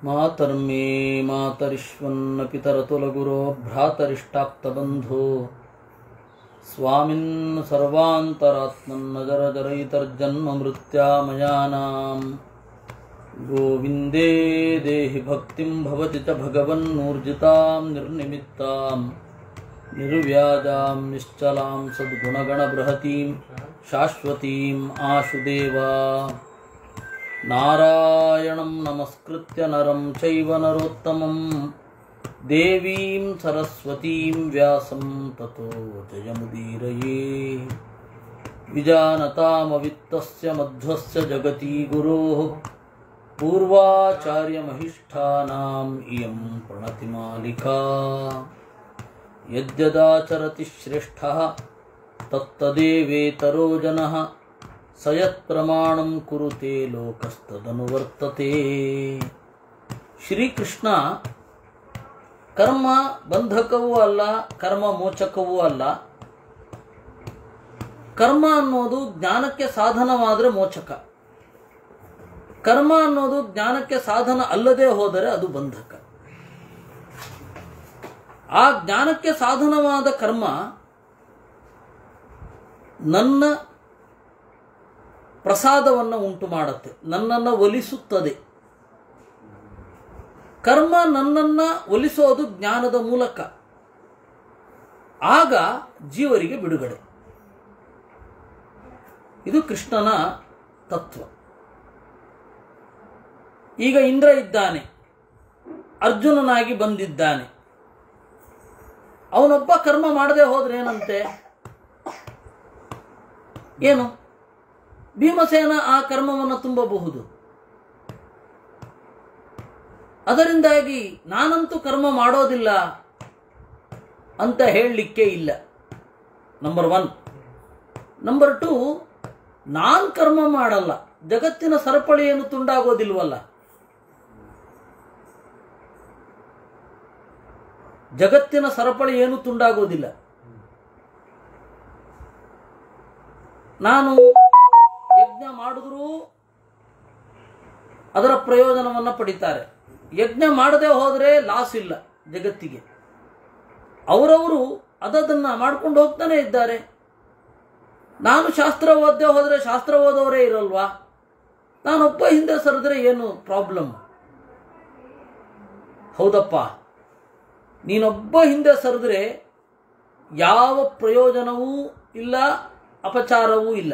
ಮಾತರ್ಮೇ ಮಾತರಿಶ್ವನ್ನ ಪಿತರತುಲಗುರೋ ಭ್ರಾತರಿಷ್ಟಾಪ್ತಬಂಧೋ ಸ್ವಾಮಿನ್ ಸರ್ವಾಂತರಾತ್ಮನ್ನ ಜರ ಜರೈತರ್ಜನ್ಮ ಮೃತ್ಯಾಮಯಾನಾಂ ಗೋವಿಂದೇ ದೇಹಿ ಭಕ್ತಿಂ ಭವತಿ ಚ ಭಗವನ್ನೂರ್ಜಿತಾಂ ನಿರ್ನಿಮಿತ್ತಾಂ ನಿರ್ವ್ಯಾಜಾಂ ನಿಶ್ಚಲಾಂ ಸದ್ಗುಣಗಣಬೃಹತೀಂ ಶಾಶ್ವತೀಂ ಆಶುದೇವಾ ನಾರಾಯಣಂ ನಮಸ್ಕೃತ್ಯ ನರಂ ಚೈವ ನರೋತ್ತಮಂ ದೇವೀಂ ಸರಸ್ವತೀಂ ವ್ಯಾಸಂ ತತೋ ಜಯಮುದೀರಯೇ ವಿಜಾನತಾಮವಿತ್ತಸ್ಯ ಮಧ್ವಸ್ಯ ಜಗತಿ ಗುರೋಃ पूर्वाचार्यमहिष्ठानाम् इयं प्रणतिमालिका यद्यदाचरति श्रेष्ठः तत्तदेवेतरो जनः स यत्प्रमाणं कुरुते ಲೋಕಸ್ತದನುವರ್ತತೆ ಶ್ರೀಕೃಷ್ಣ ಕರ್ಮ ಬಂಧಕವೂ ಅಲ್ಲ ಕರ್ಮ ಮೋಚಕವೂ ಅಲ್ಲ ಕರ್ಮ ಅನ್ನೋದು ಜ್ಞಾನಕ್ಕೆ ಸಾಧನವಾದರೆ ಮೋಚಕ ಕರ್ಮ ಅನ್ನೋದು ಜ್ಞಾನಕ್ಕೆ ಸಾಧನ ಅಲ್ಲದೆ ಹೋದರೆ ಅದು ಬಂಧಕ ಆ ಜ್ಞಾನಕ್ಕೆ ಸಾಧನವಾದ ಕರ್ಮ ನನ್ನ ಪ್ರಸಾದವನ್ನು ಉಂಟು ಮಾಡುತ್ತೆ ನನ್ನನ್ನು ಒಲಿಸುತ್ತದೆ ಕರ್ಮ ನನ್ನನ್ನು ಒಲಿಸೋದು ಜ್ಞಾನದ ಮೂಲಕ ಆಗ ಜೀವರಿಗೆ ಬಿಡುಗಡೆ ಇದು ಕೃಷ್ಣನ ತತ್ವ ಈಗ ಇಂದ್ರ ಇದ್ದಾನೆ ಅರ್ಜುನನಾಗಿ ಬಂದಿದ್ದಾನೆ ಅವನೊಬ್ಬ ಕರ್ಮ ಮಾಡದೆ ಹೋದ್ರೆ ಏನಂತೆ ಏನು ಭೀಮಸೇನ ಆ ಕರ್ಮವನ್ನು ತುಂಬಬಹುದು ಅದರಿಂದಾಗಿ ನಾನಂತೂ ಕರ್ಮ ಮಾಡೋದಿಲ್ಲ ಅಂತ ಹೇಳಲಿಕ್ಕೆ ಇಲ್ಲ ನಂಬರ್ ಒನ್ ನಂಬರ್ ಟು ನಾನು ಕರ್ಮ ಮಾಡಲ್ಲ ಜಗತ್ತಿನ ಸರಪಳಿಯನ್ನು ತುಂಡಾಗೋದಿಲ್ವಲ್ಲ ಜಗತ್ತಿನ ಸರಪಳಿ ಏನು ತುಂಡಾಗೋದಿಲ್ಲ ನಾನು ಯಜ್ಞ ಮಾಡಿದ್ರೂ ಅದರ ಪ್ರಯೋಜನವನ್ನು ಪಡಿತಾರೆ ಯಜ್ಞ ಮಾಡದೆ ಹೋದರೆ ಲಾಸ್ ಇಲ್ಲ ಜಗತ್ತಿಗೆ ಅವರವರು ಅದನ್ನ ಮಾಡ್ಕೊಂಡು ಹೋಗ್ತಾನೆ ಇದ್ದಾರೆ ನಾನು ಶಾಸ್ತ್ರ ಓದ್ದೆ ಹೋದರೆ ಶಾಸ್ತ್ರ ಓದೋರೇ ಇರಲ್ವಾ ನಾನೊಬ್ಬ ಹಿಂದೆ ಸರಿದ್ರೆ ಏನು ಪ್ರಾಬ್ಲಮ್ ಹೌದಪ್ಪ ನೀನೊಬ್ಬ ಹಿಂದೆ ಸರಿದ್ರೆ ಯಾವ ಪ್ರಯೋಜನವೂ ಇಲ್ಲ ಅಪಚಾರವೂ ಇಲ್ಲ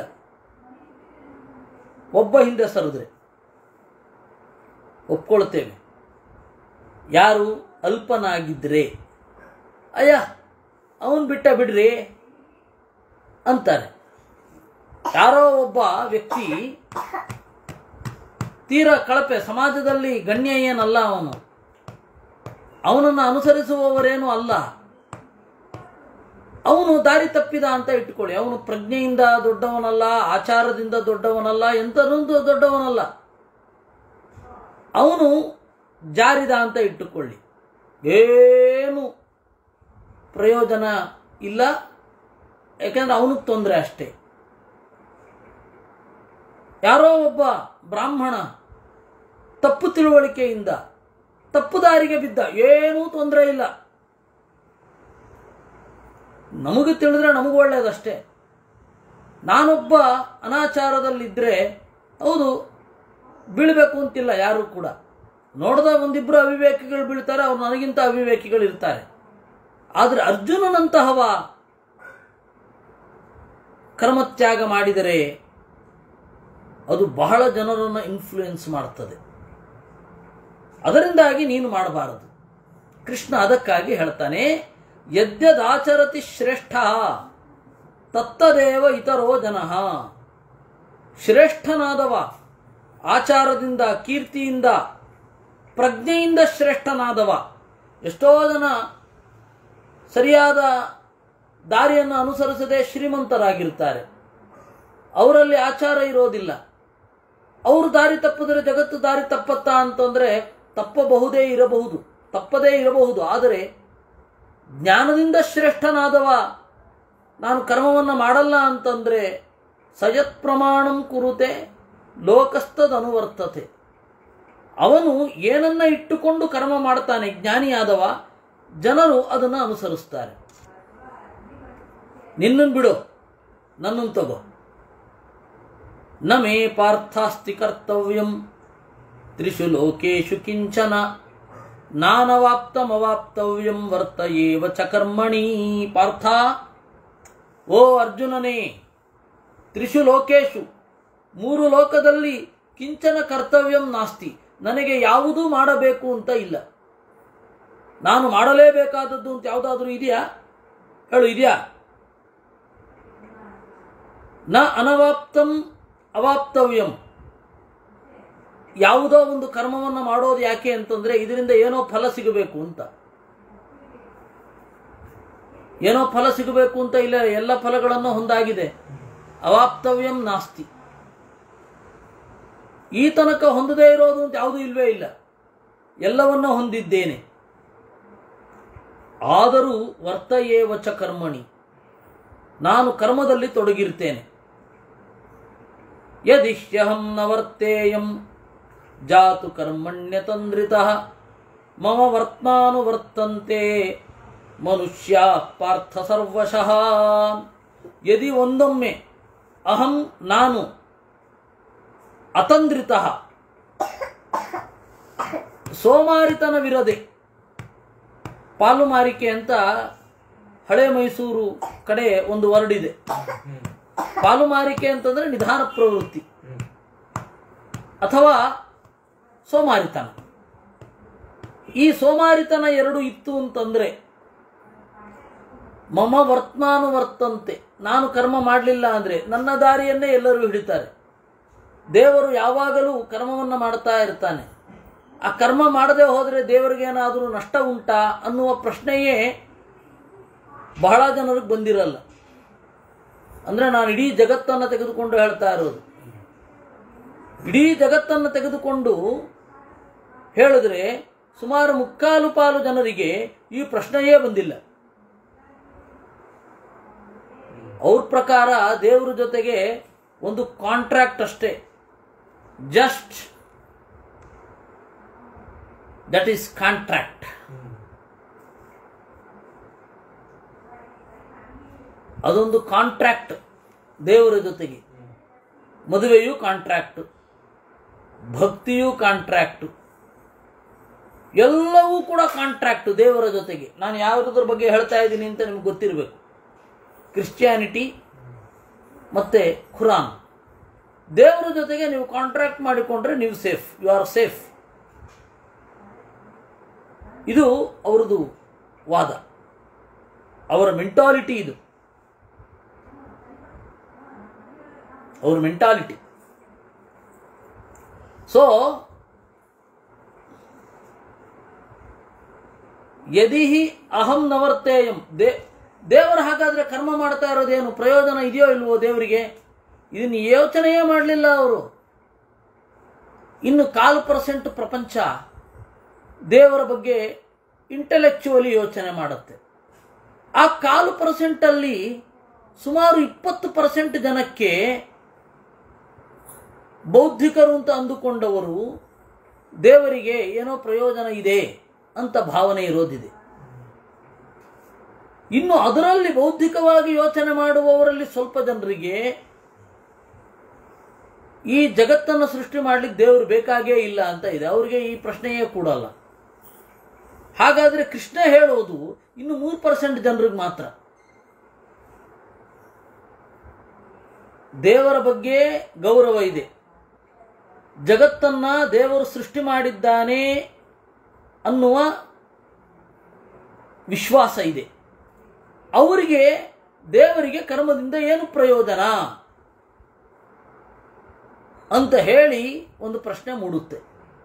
ಒಬ್ಬ ಹಿಂದೆ ಸರಿದ್ರೆ ಒಪ್ಕೊಳ್ತೇವೆ ಯಾರು ಅಲ್ಪನಾಗಿದ್ರೆ ಅಯ್ಯ ಅವನ್ ಬಿಟ್ಟ ಬಿಡ್ರಿ ಅಂತಾರೆ ಯಾರೋ ಒಬ್ಬ ವ್ಯಕ್ತಿ ತೀರಾ ಕಳಪೆ ಸಮಾಜದಲ್ಲಿ ಗಣ್ಯ ಏನಲ್ಲ ಅವನು ಅವನನ್ನು ಅನುಸರಿಸುವವರೇನು ಅಲ್ಲ ಅವನು ದಾರಿ ತಪ್ಪಿದ ಅಂತ ಇಟ್ಕೊಳ್ಳಿ ಅವನು ಪ್ರಜ್ಞೆಯಿಂದ ದೊಡ್ಡವನಲ್ಲ ಆಚಾರದಿಂದ ದೊಡ್ಡವನಲ್ಲ ಎಂಥದೊಂದು ದೊಡ್ಡವನಲ್ಲ ಅವನು ಜಾರಿದ ಅಂತ ಇಟ್ಟುಕೊಳ್ಳಿ ಏನು ಪ್ರಯೋಜನ ಇಲ್ಲ ಯಾಕೆಂದ್ರೆ ಅವನಿಗೆ ತೊಂದರೆ ಅಷ್ಟೇ ಯಾರೋ ಒಬ್ಬ ಬ್ರಾಹ್ಮಣ ತಪ್ಪು ತಿಳುವಳಿಕೆಯಿಂದ ತಪ್ಪು ದಾರಿಗೆ ಬಿದ್ದ ಏನೂ ತೊಂದರೆ ಇಲ್ಲ ನಮಗೆ ತಿಳಿದ್ರೆ ನಮಗೂ ಒಳ್ಳೆಯದಷ್ಟೇ ನಾನೊಬ್ಬ ಅನಾಚಾರದಲ್ಲಿದ್ದರೆ ಹೌದು ಬೀಳಬೇಕು ಅಂತಿಲ್ಲ ಯಾರು ಕೂಡ ನೋಡಿದ ಒಂದಿಬ್ಬರು ಅವಿವೇಕಿಗಳು ಬೀಳ್ತಾರೆ ಅವ್ರು ನನಗಿಂತ ಅವಿವೇಕಿಗಳು ಇರ್ತಾರೆ ಆದರೆ ಅರ್ಜುನನಂತಹವ ಕರ್ಮತ್ಯಾಗ ಮಾಡಿದರೆ ಅದು ಬಹಳ ಜನರನ್ನು ಇನ್ಫ್ಲೂಯೆನ್ಸ್ ಮಾಡ್ತದೆ ಅದರಿಂದಾಗಿ ನೀನು ಮಾಡಬಾರದು ಕೃಷ್ಣ ಅದಕ್ಕಾಗಿ ಹೇಳ್ತಾನೆ ಯದ್ಯದಾಚರತಿ ಶ್ರೇಷ್ಠ ತತ್ತದೇವ ಇತರೋ ಜನ ಶ್ರೇಷ್ಠನಾದವ ಆಚಾರದಿಂದ ಕೀರ್ತಿಯಿಂದ ಪ್ರಜ್ಞೆಯಿಂದ ಶ್ರೇಷ್ಠನಾದವ ಎಷ್ಟೋ ಜನ ಸರಿಯಾದ ದಾರಿಯನ್ನು ಅನುಸರಿಸದೆ ಶ್ರೀಮಂತರಾಗಿರ್ತಾರೆ ಅವರಲ್ಲಿ ಆಚಾರ ಇರೋದಿಲ್ಲ ಅವರು ದಾರಿ ತಪ್ಪಿದ್ರೆ ಜಗತ್ತು ದಾರಿ ತಪ್ಪತ್ತಾ ಅಂತಂದ್ರೆ ತಪ್ಪಬಹುದೇ ಇರಬಹುದು ತಪ್ಪದೇ ಇರಬಹುದು ಆದರೆ ಜ್ಞಾನದಿಂದ ಶ್ರೇಷ್ಠನಾದವ ನಾನು ಕರ್ಮವನ್ನು ಮಾಡಲ್ಲ ಅಂತಂದರೆ ಸಯತ್ ಪ್ರಮಾಣಂ ಕುರುತೆ ಲೋಕಸ್ಥದನುವರ್ತತೆ ಅವನು ಏನನ್ನ ಇಟ್ಟುಕೊಂಡು ಕರ್ಮ ಮಾಡ್ತಾನೆ ಜ್ಞಾನಿಯಾದವ ಜನರು ಅದನ್ನು ಅನುಸರಿಸ್ತಾರೆ ನಿನ್ನನ್ನು ಬಿಡು ನನ್ನನ್ನು ತಗೋ ನ ಮೇ ಪಾರ್ಥಾಸ್ತಿ ಕರ್ತವ್ಯಂ ತ್ರಿಷು ಲೋಕೇಶು ಕಿಂಚನ ನಾನವಾಪ್ತಮವಾಪ್ತವ್ಯಂ ವರ್ತಯೇವ ಚ ಕರ್ಮಣಿ ಪಾರ್ಥ ಓ ಅರ್ಜುನನೇ ತ್ರಿಷು ಲೋಕೇಶು ಮೂರು ಲೋಕದಲ್ಲಿ ಕಿಂಚನ ಕರ್ತವ್ಯಂ ನಾಸ್ತಿ ನನಗೆ ಯಾವುದೂ ಮಾಡಬೇಕು ಅಂತ ಇಲ್ಲ ನಾನು ಮಾಡಲೇಬೇಕಾದದ್ದು ಅಂತ ಯಾವುದಾದ್ರೂ ಇದೆಯಾ ಹೇಳು ಇದೆಯಾ ನ ಅನವಾಪ್ತಂ ಅವಾಪ್ತವ್ಯಂ ಯಾವುದೋ ಒಂದು ಕರ್ಮವನ್ನು ಮಾಡೋದು ಯಾಕೆ ಅಂತಂದ್ರೆ ಇದರಿಂದ ಏನೋ ಫಲ ಸಿಗಬೇಕು ಅಂತ ಏನೋ ಫಲ ಸಿಗಬೇಕು ಅಂತ ಇಲ್ಲ ಎಲ್ಲ ಫಲಗಳನ್ನು ಹೊಂದಾಗಿದೆ ಅವಾಪ್ತವ್ಯಂ ನಾಸ್ತಿ ಈ ತನಕ ಹೊಂದದೇ ಇರೋದು ಅಂತ ಯಾವುದೂ ಇಲ್ವೇ ಇಲ್ಲ ಎಲ್ಲವನ್ನ ಹೊಂದಿದ್ದೇನೆ ಆದರೂ ವರ್ತಯೇವ ಚ ಕರ್ಮಣಿ ನಾನು ಕರ್ಮದಲ್ಲಿ ತೊಡಗಿರ್ತೇನೆ ಯದಿಷ್ಯಹಂ ನ ವರ್ತೇಯಂ ಜಾತು ಕರ್ಮಣ್ಯತಂದ್ರಿತ ಮಮ ವರ್ತಮಾನುವರ್ತಂತೆ ಮನುಷ್ಯ ಪಾರ್ಥ ಸರ್ವಶಃ ಯದಿ ಒಂದೊಮ್ಮೆ ಅಹಂ ನಾನು ಅತಂದ್ರಿತ ಸೋಮಾರಿತನವಿರದೆ ಪಾಲುಮಾರಿಕೆ ಅಂತ ಹಳೆ ಮೈಸೂರು ಕಡೆ ಒಂದು ವರ್ಡ್ ಇದೆ ಪಾಲುಮಾರಿಕೆ ಅಂತಂದ್ರೆ ನಿಧಾನ ಪ್ರವೃತ್ತಿ ಅಥವಾ ಸೋಮಾರಿತನ ಈ ಸೋಮಾರಿತನ ಎರಡು ಇತ್ತು ಅಂತಂದ್ರೆ ಮಮ ವರ್ತಮಾನುವರ್ತಂತೆ ನಾನು ಕರ್ಮ ಮಾಡಲಿಲ್ಲ ಅಂದ್ರೆ ನನ್ನ ದಾರಿಯನ್ನೇ ಎಲ್ಲರೂ ಹಿಡಿತಾರೆ ದೇವರು ಯಾವಾಗಲೂ ಕರ್ಮವನ್ನು ಮಾಡ್ತಾ ಇರ್ತಾನೆ ಆ ಕರ್ಮ ಮಾಡದೆ ಹೋದರೆ ದೇವರಿಗೇನಾದರೂ ನಷ್ಟ ಉಂಟಾ ಅನ್ನುವ ಪ್ರಶ್ನೆಯೇ ಬಹಳ ಜನರಿಗೆ ಬಂದಿರಲ್ಲ ಅಂದ್ರೆ ನಾನು ಇಡೀ ಜಗತ್ತನ್ನು ತೆಗೆದುಕೊಂಡು ಹೇಳ್ತಾ ಇರೋದು ಇಡೀ ಜಗತ್ತನ್ನು ತೆಗೆದುಕೊಂಡು ಹೇಳಿದ್ರೆ ಸುಮಾರು ಮುಕ್ಕಾಲು ಪಾಲು ಜನರಿಗೆ ಈ ಪ್ರಶ್ನೆಯೇ ಬಂದಿಲ್ಲ ಅವ್ರ ಪ್ರಕಾರ ದೇವರ ಜೊತೆಗೆ ಒಂದು ಕಾಂಟ್ರಾಕ್ಟ್ ಅಷ್ಟೇ ಜಸ್ಟ್ ದಟ್ ಈಸ್ ಕಾಂಟ್ರಾಕ್ಟ್ ಅದೊಂದು ಕಾಂಟ್ರಾಕ್ಟ್ ದೇವರ ಜೊತೆಗೆ ಮದುವೆಯೂ ಕಾಂಟ್ರಾಕ್ಟ್ ಭಕ್ತಿಯೂ ಕಾಂಟ್ರಾಕ್ಟ್ ಎಲ್ಲವೂ ಕೂಡ ಕಾಂಟ್ರಾಕ್ಟ್ ದೇವರ ಜೊತೆಗೆ ನಾನು ಯಾವುದ್ರ ಬಗ್ಗೆ ಹೇಳ್ತಾ ಇದ್ದೀನಿ ಅಂತ ನಿಮ್ಗೆ ಗೊತ್ತಿರಬೇಕು ಕ್ರಿಶ್ಚಿಯಾನಿಟಿ ಮತ್ತೆ ಖುರಾನ್ ದೇವರ ಜೊತೆಗೆ ನೀವು ಕಾಂಟ್ರಾಕ್ಟ್ ಮಾಡಿಕೊಂಡ್ರೆ ನೀವು ಸೇಫ್ ಯು ಆರ್ ಸೇಫ್ ಇದು ಅವರದು ವಾದ ಅವರ ಮೆಂಟಾಲಿಟಿ ಇದು ಅವ್ರ ಮೆಂಟಾಲಿಟಿ ಸೊ ಯದಿ ಅಹಂ ನವರ್ತೇಯಂ ದೇ ದೇವರು ಹಾಗಾದ್ರೆ ಕರ್ಮ ಮಾಡ್ತಾ ಇರೋದೇನು ಪ್ರಯೋಜನ ಇದೆಯೋ ಇಲ್ವೋ ದೇವರಿಗೆ ಇದನ್ನು ಯೋಚನೆಯೇ ಮಾಡಲಿಲ್ಲ ಅವರು ಇನ್ನು ಕಾಲು ಪರ್ಸೆಂಟ್ ಪ್ರಪಂಚ ದೇವರ ಬಗ್ಗೆ ಇಂಟೆಲೆಕ್ಚುವಲಿ ಯೋಚನೆ ಮಾಡುತ್ತೆ ಆ ಕಾಲು ಪರ್ಸೆಂಟಲ್ಲಿ ಸುಮಾರು ಇಪ್ಪತ್ತು ಪರ್ಸೆಂಟ್ ಜನಕ್ಕೆ ಬೌದ್ಧಿಕರು ಅಂತ ಅಂದುಕೊಂಡವರು ದೇವರಿಗೆ ಏನೋ ಪ್ರಯೋಜನ ಇದೆ ಅಂತ ಭಾವನೆ ಇರೋದಿದೆ ಇನ್ನು ಅದರಲ್ಲಿ ಬೌದ್ಧಿಕವಾಗಿ ಯೋಚನೆ ಮಾಡುವವರಲ್ಲಿ ಸ್ವಲ್ಪ ಜನರಿಗೆ ಈ ಜಗತ್ತನ್ನು ಸೃಷ್ಟಿ ಮಾಡ್ಲಿಕ್ಕೆ ದೇವರು ಬೇಕಾಗೇ ಇಲ್ಲ ಅಂತ ಇದೆ ಅವರಿಗೆ ಈ ಪ್ರಶ್ನೆಯೇ ಕೂಡಲ್ಲ ಹಾಗಾದ್ರೆ ಕೃಷ್ಣ ಹೇಳೋದು ಇನ್ನು ಮೂರು ಪರ್ಸೆಂಟ್ ಜನರಿಗೆ ಮಾತ್ರ ದೇವರ ಬಗ್ಗೆ ಗೌರವ ಇದೆ ಜಗತ್ತನ್ನ ದೇವರು ಸೃಷ್ಟಿ ಮಾಡಿದ್ದಾನೆ ಅನ್ನುವ ವಿಶ್ವಾಸ ಇದೆ ಅವರಿಗೆ ದೇವರಿಗೆ ಕರ್ಮದಿಂದ ಏನು ಪ್ರಯೋಜನ ಅಂತ ಹೇಳಿ ಒಂದು ಪ್ರಶ್ನೆ ಮೂಡುತ್ತೆ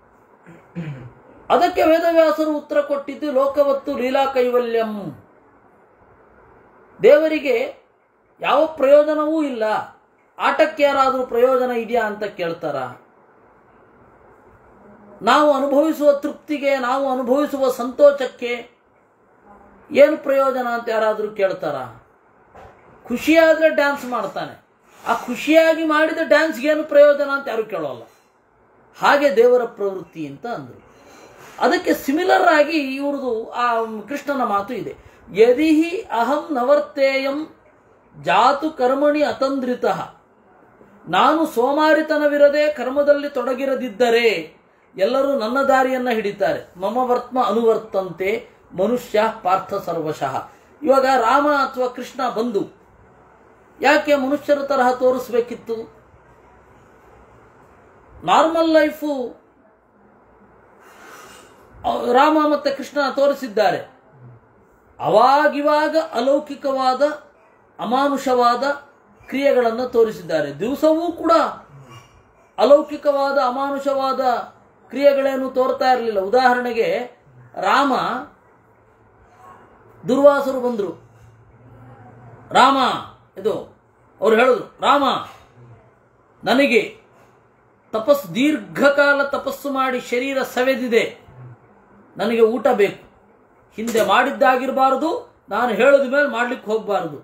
ಅದಕ್ಕೆ ವೇದವ್ಯಾಸರು ಉತ್ತರ ಕೊಟ್ಟಿದ್ದು ಲೋಕವತ್ತು ಲೀಲಾ ಕೈವಲ್ಯಂ ದೇವರಿಗೆ ಯಾವ ಪ್ರಯೋಜನವೂ ಇಲ್ಲ ಆಟಕ್ಕೆ ಯಾರಾದರೂ ಪ್ರಯೋಜನ ಇದೆಯಾ ಅಂತ ಕೇಳ್ತಾರ ನಾವು ಅನುಭವಿಸುವ ತೃಪ್ತಿಗೆ ನಾವು ಅನುಭವಿಸುವ ಸಂತೋಷಕ್ಕೆ ಏನು ಪ್ರಯೋಜನ ಅಂತ ಯಾರಾದರೂ ಕೇಳ್ತಾರ ಖುಷಿಯಾದ್ರೆ ಡ್ಯಾನ್ಸ್ ಮಾಡ್ತಾನೆ ಆ ಖುಷಿಯಾಗಿ ಮಾಡಿದ ಡ್ಯಾನ್ಸ್ಗೆ ಏನು ಪ್ರಯೋಜನ ಅಂತ ಯಾರು ಕೇಳೋಲ್ಲ ಹಾಗೆ ದೇವರ ಪ್ರವೃತ್ತಿ ಅಂತ ಅಂದರು ಅದಕ್ಕೆ ಸಿಮಿಲರ್ ಆಗಿ ಇವ್ರದು ಆ ಕೃಷ್ಣನ ಮಾತು ಇದೆ ಯದಿಹಿ ಅಹಂ ನವರ್ತೇಯಂ ಜಾತು ಕರ್ಮಣಿ ಅತಂದ್ರಿತ ನಾನು ಸೋಮಾರಿತನವಿರದೆ ಕರ್ಮದಲ್ಲಿ ತೊಡಗಿರದಿದ್ದರೆ ಎಲ್ಲರೂ ನನ್ನ ದಾರಿಯನ್ನ ಹಿಡಿತಾರೆ ಮಮ ವರ್ತ್ಮ ಅನುವರ್ತಂತೆ ಮನುಷ್ಯ ಪಾರ್ಥ ಸರ್ವಶಃ ಇವಾಗ ರಾಮ ಅಥವಾ ಕೃಷ್ಣ ಬಂದು ಯಾಕೆ ಮನುಷ್ಯರ ತರಹ ತೋರಿಸ್ಬೇಕಿತ್ತು ನಾರ್ಮಲ್ ಲೈಫು ರಾಮ ಮತ್ತೆ ಕೃಷ್ಣ ತೋರಿಸಿದ್ದಾರೆ ಅವಾಗಿವಾಗ ಅಲೌಕಿಕವಾದ ಅಮಾನುಷವಾದ ಕ್ರಿಯೆಗಳನ್ನು ತೋರಿಸಿದ್ದಾರೆ ದಿವಸವೂ ಕೂಡ ಅಲೌಕಿಕವಾದ ಅಮಾನುಷವಾದ ಕ್ರಿಯೆಗಳೇನು ತೋರ್ತಾ ಇರಲಿಲ್ಲ ಉದಾಹರಣೆಗೆ ರಾಮ ದುರ್ವಾಸರು ಬಂದರು ರಾಮ ಇದು ಅವ್ರು ಹೇಳಿದ್ರು ರಾಮ ನನಗೆ ತಪಸ್ ದೀರ್ಘಕಾಲ ತಪಸ್ಸು ಮಾಡಿ ಶರೀರ ಸವೆದಿದೆ ನನಗೆ ಊಟ ಬೇಕು ಹಿಂದೆ ಮಾಡಿದ್ದಾಗಿರಬಾರದು ನಾನು ಹೇಳಿದ ಮೇಲೆ ಮಾಡ್ಲಿಕ್ಕೆ ಹೋಗಬಾರದು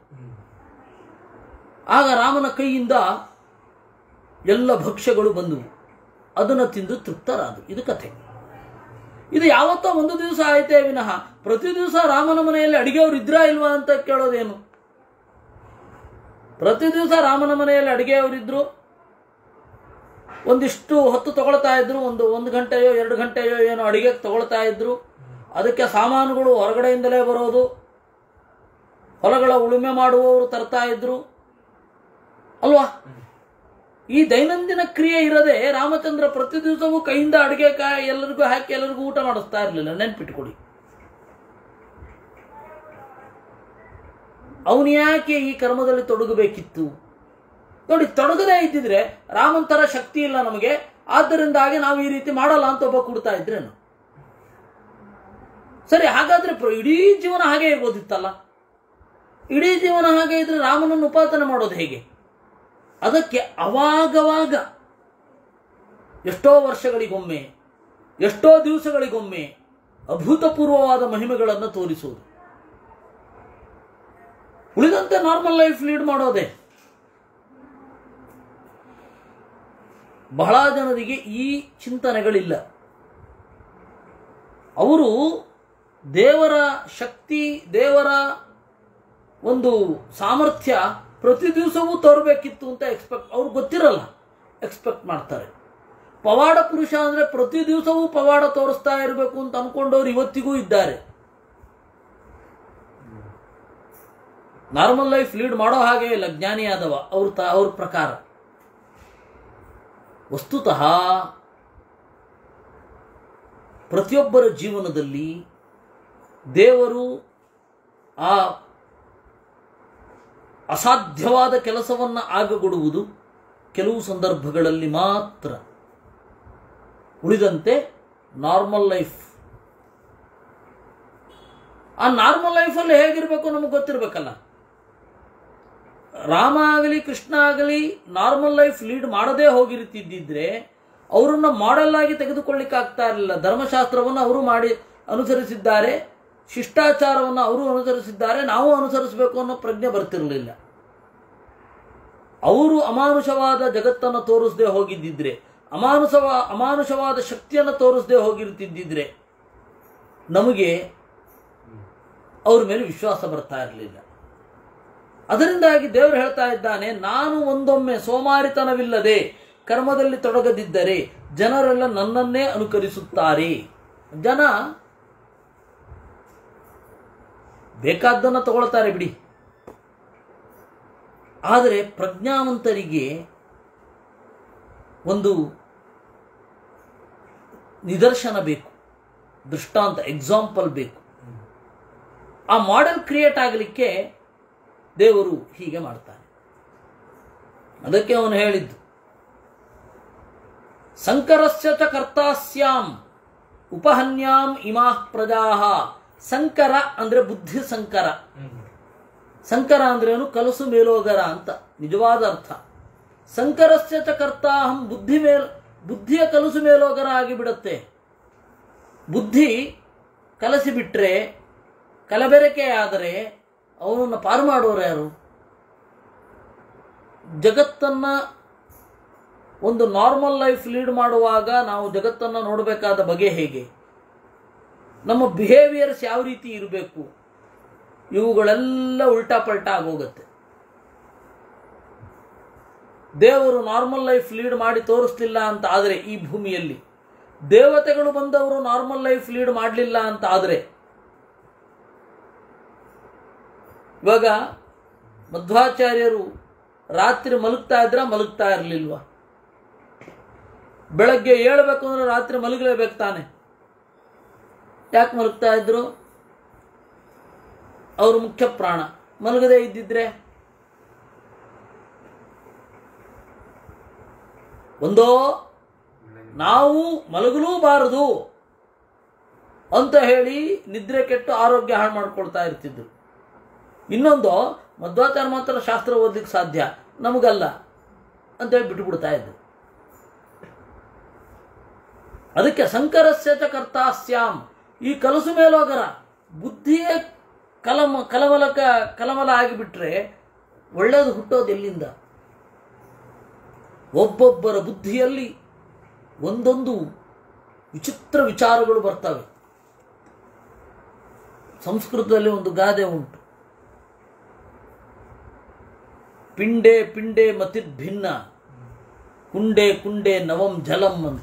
ಆಗ ರಾಮನ ಕೈಯಿಂದ ಎಲ್ಲ ಭಕ್ಷ್ಯಗಳು ಬಂದವು ಅದನ್ನು ತಿಂದು ತೃಪ್ತರಾದರು ಇದು ಕಥೆ ಇದು ಯಾವತ್ತೋ ಒಂದು ದಿವಸ ಆಯ್ತೇ ವಿನಃ ಪ್ರತಿ ದಿವಸ ರಾಮನ ಮನೆಯಲ್ಲಿ ಅಡಿಗೆಯವರು ಇದ್ರಾ ಇಲ್ವಾ ಅಂತ ಕೇಳೋದೇನು ಪ್ರತಿ ದಿವಸ ರಾಮನ ಮನೆಯಲ್ಲಿ ಅಡಿಗೆಯವರಿದ್ರು ಒಂದಿಷ್ಟು ಹೊತ್ತು ತಗೊಳ್ತಾ ಇದ್ರು ಒಂದು ಒಂದು ಗಂಟೆಯೋ ಎರಡು ಗಂಟೆಯೋ ಏನೋ ಅಡಿಗೆಗೆ ತಗೊಳ್ತಾ ಇದ್ರು ಅದಕ್ಕೆ ಸಾಮಾನುಗಳು ಹೊರಗಡೆಯಿಂದಲೇ ಬರೋದು ಹೊಲಗಳ ಉಳುಮೆ ಮಾಡುವವರು ತರ್ತಾ ಇದ್ರು ಅಲ್ವಾ ಈ ದೈನಂದಿನ ಕ್ರಿಯೆ ಇರದೆ ರಾಮಚಂದ್ರ ಪ್ರತಿ ದಿವಸವೂ ಕೈಯಿಂದ ಅಡಿಗೆ ಕಾಯಿ ಎಲ್ಲರಿಗೂ ಹಾಕಿ ಎಲ್ಲರಿಗೂ ಊಟ ಮಾಡಿಸ್ತಾ ಇರಲಿಲ್ಲ ನೆನ್ಪಿಟ್ಕೊಡಿ ಅವನು ಯಾಕೆ ಈ ಕರ್ಮದಲ್ಲಿ ತೊಡಗಬೇಕಿತ್ತು ನೋಡಿ ತೊಡಗದೇ ಇದ್ದಿದ್ರೆ ರಾಮನ್ ತರ ಶಕ್ತಿ ಇಲ್ಲ ನಮಗೆ ಆದ್ದರಿಂದಾಗಿ ನಾವು ಈ ರೀತಿ ಮಾಡಲ್ಲ ಅಂತ ಒಬ್ಬ ಕೊಡ್ತಾ ಇದ್ರೇನು ಸರಿ ಹಾಗಾದ್ರೆ ಪ್ರ- ಇಡೀ ಜೀವನ ಹಾಗೆ ಇರ್ಬೋದಿತ್ತಲ್ಲ ಇಡೀ ಜೀವನ ಹಾಗೆ ಇದ್ರೆ ರಾಮನನ್ನು ಉಪಾಸನೆ ಮಾಡೋದು ಹೇಗೆ ಅದಕ್ಕೆ ಅವಾಗವಾಗ ಎಷ್ಟೋ ವರ್ಷಗಳಿಗೊಮ್ಮೆ ಎಷ್ಟೋ ದಿವಸಗಳಿಗೊಮ್ಮೆ ಅಭೂತಪೂರ್ವವಾದ ಮಹಿಮೆಗಳನ್ನು ತೋರಿಸುವುದು ಉಳಿದಂತೆ ನಾರ್ಮಲ್ ಲೈಫ್ ಲೀಡ್ ಮಾಡೋದೇ ಬಹಳ ಜನರಿಗೆ ಈ ಚಿಂತನೆಗಳಿಲ್ಲ ಅವರು ದೇವರ ಶಕ್ತಿ ದೇವರ ಒಂದು ಸಾಮರ್ಥ್ಯ ಪ್ರತಿ ದಿವಸವೂ ತೋರಬೇಕಿತ್ತು ಅಂತ ಎಕ್ಸ್ಪೆಕ್ಟ್ ಅವ್ರಿಗೆ ಗೊತ್ತಿರಲ್ಲ ಎಕ್ಸ್ಪೆಕ್ಟ್ ಮಾಡ್ತಾರೆ ಪವಾಡ ಪುರುಷ ಅಂದ್ರೆ ಪ್ರತಿ ದಿವಸವೂ ಪವಾಡ ತೋರಿಸ್ತಾ ಇರಬೇಕು ಅಂತ ಅನ್ಕೊಂಡವ್ರು ಇವತ್ತಿಗೂ ಇದ್ದಾರೆ ನಾರ್ಮಲ್ ಲೈಫ್ ಲೀಡ್ ಮಾಡೋ ಹಾಗೆ ಇಲ್ಲ ಜ್ಞಾನಿಯಾದವ ಅವ್ರ ತ ಅವ್ರ ಪ್ರಕಾರ ವಸ್ತುತಃ ಪ್ರತಿಯೊಬ್ಬರ ಜೀವನದಲ್ಲಿ ದೇವರು ಆ ಅಸಾಧ್ಯವಾದ ಕೆಲಸವನ್ನು ಆಗಗೊಡುವುದು ಕೆಲವು ಸಂದರ್ಭಗಳಲ್ಲಿ ಮಾತ್ರ ಉಳಿದಂತೆ ನಾರ್ಮಲ್ ಲೈಫ್ ಆ ನಾರ್ಮಲ್ ಲೈಫಲ್ಲಿ ಹೇಗಿರಬೇಕು ನಮಗೆ ಗೊತ್ತಿರಬೇಕಲ್ಲ ರಾಮ ಆಗಲಿ ಕೃಷ್ಣ ಆಗಲಿ ನಾರ್ಮಲ್ ಲೈಫ್ ಲೀಡ್ ಮಾಡದೇ ಹೋಗಿರ್ತಿದ್ದಿದ್ರೆ ಅವರನ್ನ ಮಾಡೆಲ್ ಆಗಿ ತೆಗೆದುಕೊಳ್ಳಿಕ್ಕೆ ಆಗ್ತಾ ಇರಲಿಲ್ಲ ಧರ್ಮಶಾಸ್ತ್ರವನ್ನು ಅವರು ಮಾಡಿ ಅನುಸರಿಸಿದ್ದಾರೆ ಶಿಷ್ಟಾಚಾರವನ್ನು ಅವರು ಅನುಸರಿಸಿದ್ದಾರೆ ನಾವು ಅನುಸರಿಸಬೇಕು ಅನ್ನೋ ಪ್ರಜ್ಞೆ ಬರ್ತಿರಲಿಲ್ಲ ಅವರು ಅಮಾನುಷವಾದ ಜಗತ್ತನ್ನು ತೋರಿಸದೆ ಹೋಗಿದ್ದಿದ್ರೆ ಅಮಾನುಷವ ಅಮಾನುಷವಾದ ಶಕ್ತಿಯನ್ನು ತೋರಿಸದೆ ಹೋಗಿರ್ತಿದ್ದಿದ್ರೆ ನಮಗೆ ಅವ್ರ ಮೇಲೆ ವಿಶ್ವಾಸ ಬರ್ತಾ ಇರಲಿಲ್ಲ ಅದರಿಂದಾಗಿ ದೇವರು ಹೇಳ್ತಾ ಇದ್ದಾನೆ ನಾನು ಒಂದೊಮ್ಮೆ ಸೋಮಾರಿತನವಿಲ್ಲದೆ ಕರ್ಮದಲ್ಲಿ ತೊಡಗದಿದ್ದರೆ ಜನರೆಲ್ಲ ನನ್ನನ್ನೇ ಅನುಕರಿಸುತ್ತಾರೆ ಜನ ಬೇಕಾದ್ದನ್ನು ತಗೊಳ್ತಾರೆ ಬಿಡಿ ಆದರೆ ಪ್ರಜ್ಞಾವಂತರಿಗೆ ಒಂದು ನಿದರ್ಶನ ಬೇಕು ದೃಷ್ಟಾಂತ ಎಕ್ಸಾಂಪಲ್ ಬೇಕು ಆ ಮಾಡೆಲ್ ಕ್ರಿಯೇಟ್ ಆಗಲಿಕ್ಕೆ ದೇವರು ಹೀಗೆ ಮಾಡ್ತಾನೆ ಅದಕ್ಕೆ ಅವನು ಹೇಳಿದ್ದು ಸಂಕರಸ್ಯ ಚ ಕರ್ತಾಸ್ಯಾಂ ಉಪಹನ್ಯಾಂ ಇಮಾಃ ಪ್ರಜಾಹ ಸಂಕರ ಅಂದ್ರೆ ಬುದ್ಧಿ ಸಂಕರ ಸಂಕರ ಅಂದ್ರೇನು ಕಲಸು ಮೇಲೋಗರ ಅಂತ ನಿಜವಾದ ಅರ್ಥ ಸಂಕರಸ್ಯ ಚ ಕರ್ತಾಹಂ ಬುದ್ಧಿ ಮೇಲ್ ಬುದ್ಧಿಯ ಕಲಸು ಮೇಲೋಗರ ಆಗಿಬಿಡುತ್ತೆ ಬುದ್ಧಿ ಕಲಸಿ ಬಿಟ್ರೆ ಕಲಬೆರಕೆ ಆದರೆ ಅವನನ್ನು ಪಾರು ಮಾಡೋರು ಯಾರು ಜಗತ್ತನ್ನ ಒಂದು ನಾರ್ಮಲ್ ಲೈಫ್ ಲೀಡ್ ಮಾಡುವಾಗ ನಾವು ಜಗತ್ತನ್ನು ನೋಡಬೇಕಾದ ಬಗೆ ಹೇಗೆ ನಮ್ಮ ಬಿಹೇವಿಯರ್ಸ್ ಯಾವ ರೀತಿ ಇರಬೇಕು ಇವುಗಳೆಲ್ಲ ಉಲ್ಟಾ ಪಲ್ಟಾ ಆಗೋಗುತ್ತೆ ದೇವರು ನಾರ್ಮಲ್ ಲೈಫ್ ಲೀಡ್ ಮಾಡಿ ತೋರಿಸ್ಲಿಲ್ಲ ಅಂತ ಆದರೆ ಈ ಭೂಮಿಯಲ್ಲಿ ದೇವತೆಗಳು ಬಂದವರು ನಾರ್ಮಲ್ ಲೈಫ್ ಲೀಡ್ ಮಾಡಲಿಲ್ಲ ಅಂತ ಆದರೆ ಇವಾಗ ಮಧ್ವಾಚಾರ್ಯರು ರಾತ್ರಿ ಮಲಗ್ತಾ ಇದ್ರ ಮಲಗ್ತಾ ಇರಲಿಲ್ವಾ ಬೆಳಗ್ಗೆ ಏಳಬೇಕು ಅಂದ್ರೆ ರಾತ್ರಿ ಮಲಗಲೇಬೇಕು ತಾನೆ ಯಾಕೆ ಮಲಗ್ತಾ ಇದ್ರು ಅವರು ಮುಖ್ಯ ಪ್ರಾಣ ಮಲಗದೇ ಇದ್ದಿದ್ರೆ ಒಂದೋ ನಾವು ಮಲಗಲೂಬಾರದು ಅಂತ ಹೇಳಿ ನಿದ್ರೆ ಕೆಟ್ಟು ಆರೋಗ್ಯ ಹಾಳು ಮಾಡ್ಕೊಳ್ತಾ ಇರ್ತಿದ್ರು ಇನ್ನೊಂದು ಮಧ್ವಾಚಾರ ಮಾತ್ರ ಶಾಸ್ತ್ರ ಓದ್ಲಿಕ್ಕೆ ಸಾಧ್ಯ ನಮಗಲ್ಲ ಅಂತೇಳಿ ಬಿಟ್ಟುಬಿಡ್ತಾ ಇದ್ರು ಅದಕ್ಕೆ ಸಂಕರಸ್ಯ ಚ ಕರ್ತಾಸ್ಯಾಮ್ ಈ ಕಲಸು ಮೇಲೋಗರ ಬುದ್ಧಿಯೇ ಕಲಮ ಕಲಮಲಕ ಕಲಮಲ ಆಗಿಬಿಟ್ರೆ ಒಳ್ಳೇದು ಹುಟ್ಟೋದು ಎಲ್ಲಿಂದ ಒಬ್ಬೊಬ್ಬರ ಬುದ್ಧಿಯಲ್ಲಿ ಒಂದೊಂದು ವಿಚಿತ್ರ ವಿಚಾರಗಳು ಬರ್ತವೆ ಸಂಸ್ಕೃತದಲ್ಲಿ ಒಂದು ಗಾದೆ ಉಂಟು ಪಿಂಡೆ ಪಿಂಡೆ ಮತಿರ್ಭಿನ್ನ ಕುಂಡೆ ಕುಂಡೆ ನವಂ ಜಲಂ ಅಂತ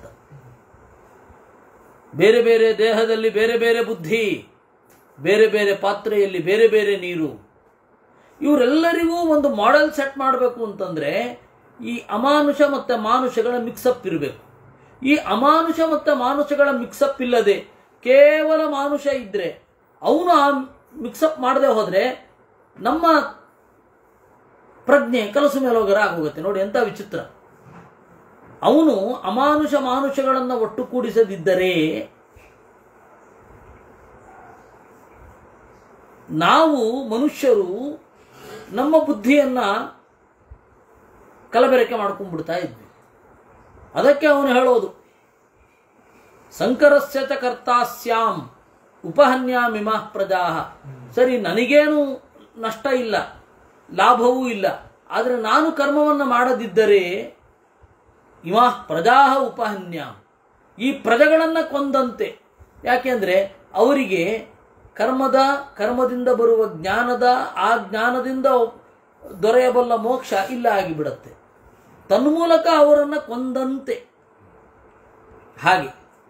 ಬೇರೆ ಬೇರೆ ದೇಹದಲ್ಲಿ ಬೇರೆ ಬೇರೆ ಬುದ್ಧಿ ಬೇರೆ ಬೇರೆ ಪಾತ್ರೆಯಲ್ಲಿ ಬೇರೆ ಬೇರೆ ನೀರು ಇವರೆಲ್ಲರಿಗೂ ಒಂದು ಮಾಡೆಲ್ ಸೆಟ್ ಮಾಡಬೇಕು ಅಂತಂದ್ರೆ ಈ ಅಮಾನುಷ ಮತ್ತು ಮಾನುಷಗಳ ಮಿಕ್ಸಪ್ ಇರಬೇಕು ಈ ಅಮಾನುಷ ಮತ್ತು ಮಾನುಷಗಳ ಮಿಕ್ಸಪ್ ಇಲ್ಲದೆ ಕೇವಲ ಮಾನುಷ ಇದ್ರೆ ಅವನು ಆ ಮಿಕ್ಸಪ್ ಮಾಡದೆ ಹೋದ್ರೆ ನಮ್ಮ ಪ್ರಜ್ಞೆ ಕಲಸು ಮೇಲೋಗರ ಆಗೋಗುತ್ತೆ ನೋಡಿ ಎಂತ ವಿಚಿತ್ರ ಅವನು ಅಮಾನುಷ ಮಾನುಷಗಳನ್ನು ಒಟ್ಟು ಕೂಡಿಸದಿದ್ದರೆ ನಾವು ಮನುಷ್ಯರು ನಮ್ಮ ಬುದ್ಧಿಯನ್ನ ಕಲಬೆರಕೆ ಮಾಡ್ಕೊಂಡ್ಬಿಡ್ತಾ ಇದ್ವಿ ಅದಕ್ಕೆ ಅವನು ಹೇಳೋದು ಸಂಕರಸ್ಯ ಚ ಕರ್ತಾಸ್ಯಾಂ ಉಪಹನ್ಯಾಮಿಮಃ ಪ್ರಜಾ ಸರಿ ನನಗೇನು ನಷ್ಟ ಇಲ್ಲ ಲಾಭವೂ ಇಲ್ಲ ಆದರೆ ನಾನು ಕರ್ಮವನ್ನು ಮಾಡದಿದ್ದರೆ ಇಮಃ ಪ್ರಜಾ ಉಪಹನ್ಯ ಈ ಪ್ರಜೆಗಳನ್ನು ಕೊಂದಂತೆ ಯಾಕೆಂದ್ರೆ ಅವರಿಗೆ ಕರ್ಮದ ಕರ್ಮದಿಂದ ಬರುವ ಜ್ಞಾನದ ಆ ಜ್ಞಾನದಿಂದ ದೊರೆಯಬಲ್ಲ ಮೋಕ್ಷ ಇಲ್ಲ ಆಗಿಬಿಡತ್ತೆ ತನ್ಮೂಲಕ ಅವರನ್ನು ಕೊಂದಂತೆ ಹಾಗೆ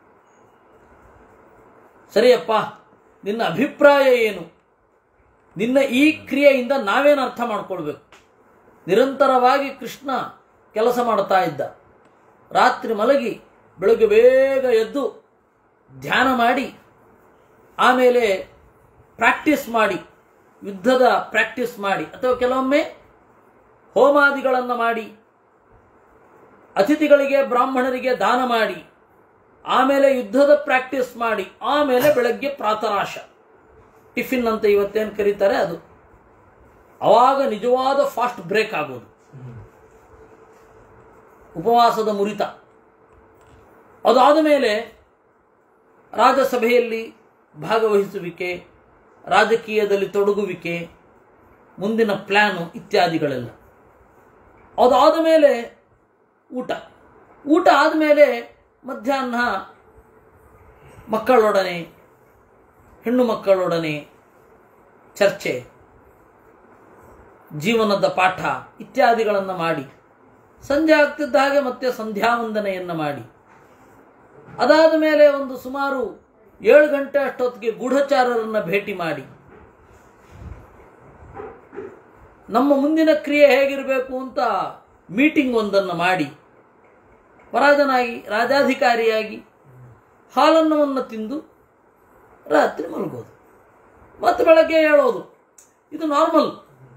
ಸರಿಯಪ್ಪ ನಿನ್ನ ಅಭಿಪ್ರಾಯ ಏನು ನಿನ್ನ ಈ ಕ್ರಿಯೆಯಿಂದ ನಾವೇನು ಅರ್ಥ ಮಾಡ್ಕೊಳ್ಬೇಕು ನಿರಂತರವಾಗಿ ಕೃಷ್ಣ ಕೆಲಸ ಮಾಡ್ತಾ ಇದ್ದ ರಾತ್ರಿ ಮಲಗಿ ಬೆಳಗ್ಗೆ ಬೇಗ ಎದ್ದು ಧ್ಯಾನ ಮಾಡಿ ಆಮೇಲೆ ಪ್ರಾಕ್ಟೀಸ್ ಮಾಡಿ ಯುದ್ಧದ ಪ್ರಾಕ್ಟೀಸ್ ಮಾಡಿ ಅಥವಾ ಕೆಲವೊಮ್ಮೆ ಹೋಮಾದಿಗಳನ್ನು ಮಾಡಿ ಅತಿಥಿಗಳಿಗೆ ಬ್ರಾಹ್ಮಣರಿಗೆ ದಾನ ಮಾಡಿ ಆಮೇಲೆ ಯುದ್ಧದ ಪ್ರಾಕ್ಟೀಸ್ ಮಾಡಿ ಆಮೇಲೆ ಬೆಳಗ್ಗೆ ಪ್ರಾತರಾಶ ಟಿಫಿನ್ ಅಂತ ಇವತ್ತೇನು ಕರೀತಾರೆ ಅದು ಅವಾಗ ನಿಜವಾದ ಫಾಸ್ಟ್ ಬ್ರೇಕ್ ಆಗೋದು ಉಪವಾಸದ ಮುರಿತ ಅದಾದ ಮೇಲೆ ರಾಜಸಭೆಯಲ್ಲಿ ಭಾಗವಹಿಸುವಿಕೆ ರಾಜಕೀಯದಲ್ಲಿ ತೊಡಗುವಿಕೆ ಮುಂದಿನ ಪ್ಲ್ಯಾನು ಇತ್ಯಾದಿಗಳೆಲ್ಲ ಅದಾದ ಮೇಲೆ ಊಟ ಊಟ ಆದಮೇಲೆ ಮಧ್ಯಾಹ್ನ ಮಕ್ಕಳೊಡನೆ ಹೆಣ್ಣು ಮಕ್ಕಳೊಡನೆ ಚರ್ಚೆ ಜೀವನದ ಪಾಠ ಇತ್ಯಾದಿಗಳನ್ನು ಮಾಡಿ ಸಂಜೆ ಆಗ್ತಿದ್ದ ಹಾಗೆ ಮತ್ತೆ ಸಂಧ್ಯಾವಂದನೆಯನ್ನು ಮಾಡಿ ಅದಾದ ಮೇಲೆ ಒಂದು ಸುಮಾರು ಏಳು ಗಂಟೆ ಅಷ್ಟೊತ್ತಿಗೆ ಗೂಢಚಾರರನ್ನು ಭೇಟಿ ಮಾಡಿ ನಮ್ಮ ಮುಂದಿನ ಕ್ರಿಯೆ ಹೇಗಿರಬೇಕು ಅಂತ ಮೀಟಿಂಗ್ ಒಂದನ್ನು ಮಾಡಿ ಪರಾಜನಾಗಿ ರಾಜಾಧಿಕಾರಿಯಾಗಿ ಹಾಲನ್ನವನ್ನು ತಿಂದು ರಾತ್ರಿ ಮಲಗೋದು ಮತ್ತೆ ಬೆಳಗ್ಗೆ ಹೇಳೋದು ಇದು ನಾರ್ಮಲ್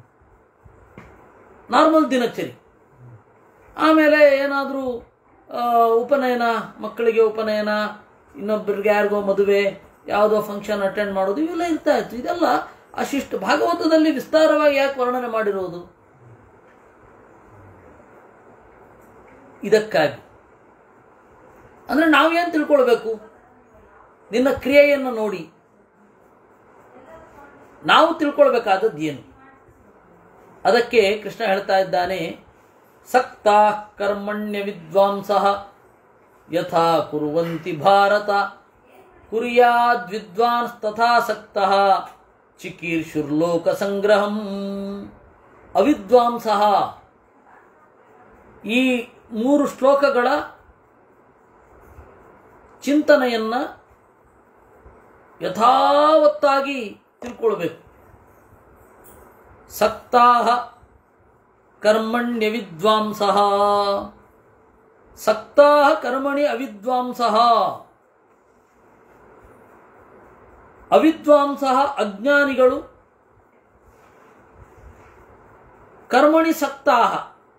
ನಾರ್ಮಲ್ ದಿನಚರಿ ಆಮೇಲೆ ಏನಾದರೂ ಉಪನಯನ ಮಕ್ಕಳಿಗೆ ಉಪನಯನ ಇನ್ನೊಬ್ಬರಿಗೆ ಯಾರಿಗೋ ಮದುವೆ ಯಾವುದೋ ಫಂಕ್ಷನ್ ಅಟೆಂಡ್ ಮಾಡೋದು ಇವೆಲ್ಲ ಇರ್ತಾ ಇತ್ತು ಇದೆಲ್ಲ ಅಶಿಷ್ಟ ಭಾಗವತದಲ್ಲಿ ವಿಸ್ತಾರವಾಗಿ ಯಾಕೆ ವರ್ಣನೆ ಮಾಡಿರೋದು ಇದಕ್ಕಾಗಿ ಅಂದ್ರೆ ನಾವೇನು ತಿಳ್ಕೊಳ್ಬೇಕು ನಿನ್ನ ಕ್ರಿಯೆಯನ್ನು ನೋಡಿ ನಾವು ತಿಳ್ಕೊಳ್ಬೇಕಾದದ್ದು ಏನು ಅದಕ್ಕೆ ಕೃಷ್ಣ ಹೇಳ್ತಾ ಇದ್ದಾನೆ ಸಕ್ತಾ ಕರ್ಮಣ್ಯ ವಿದ್ವಾಂಸಃ ಯಥಾ ಕುರುವಂತಿ ಭಾರತ ಕುರ್ಯಾದ್ ವಿದ್ವಾಂಸ್ ತಥಾ ಸಕ್ತಃ ಚಿಕೀರ್ಷುರ್ಲೋಕ ಸಂಗ್ರಹಂ ಅವಿದ್ವಾಂಸಃ ಈ ಮೂರು ಶ್ಲೋಕಗಳ ಚಿಂತನೆಯನ್ನ ಯಥಾವತ್ತಾಗಿ ತಿಳ್ಕೊಳ್ಬೇಕು ಸಕ್ತಾಹ ಕರ್ಮಣ್ಯ ವಿದ್ವಾಂಸಃ ಸಕ್ತಾಹ ಕರ್ಮಣಿ ಅವಿದ್ವಾಂಸಃ ಅವಿದ್ವಾಂಸಃ ಅಜ್ಞಾನಿಗಳು ಕರ್ಮಣಿ ಸಕ್ತಾಹ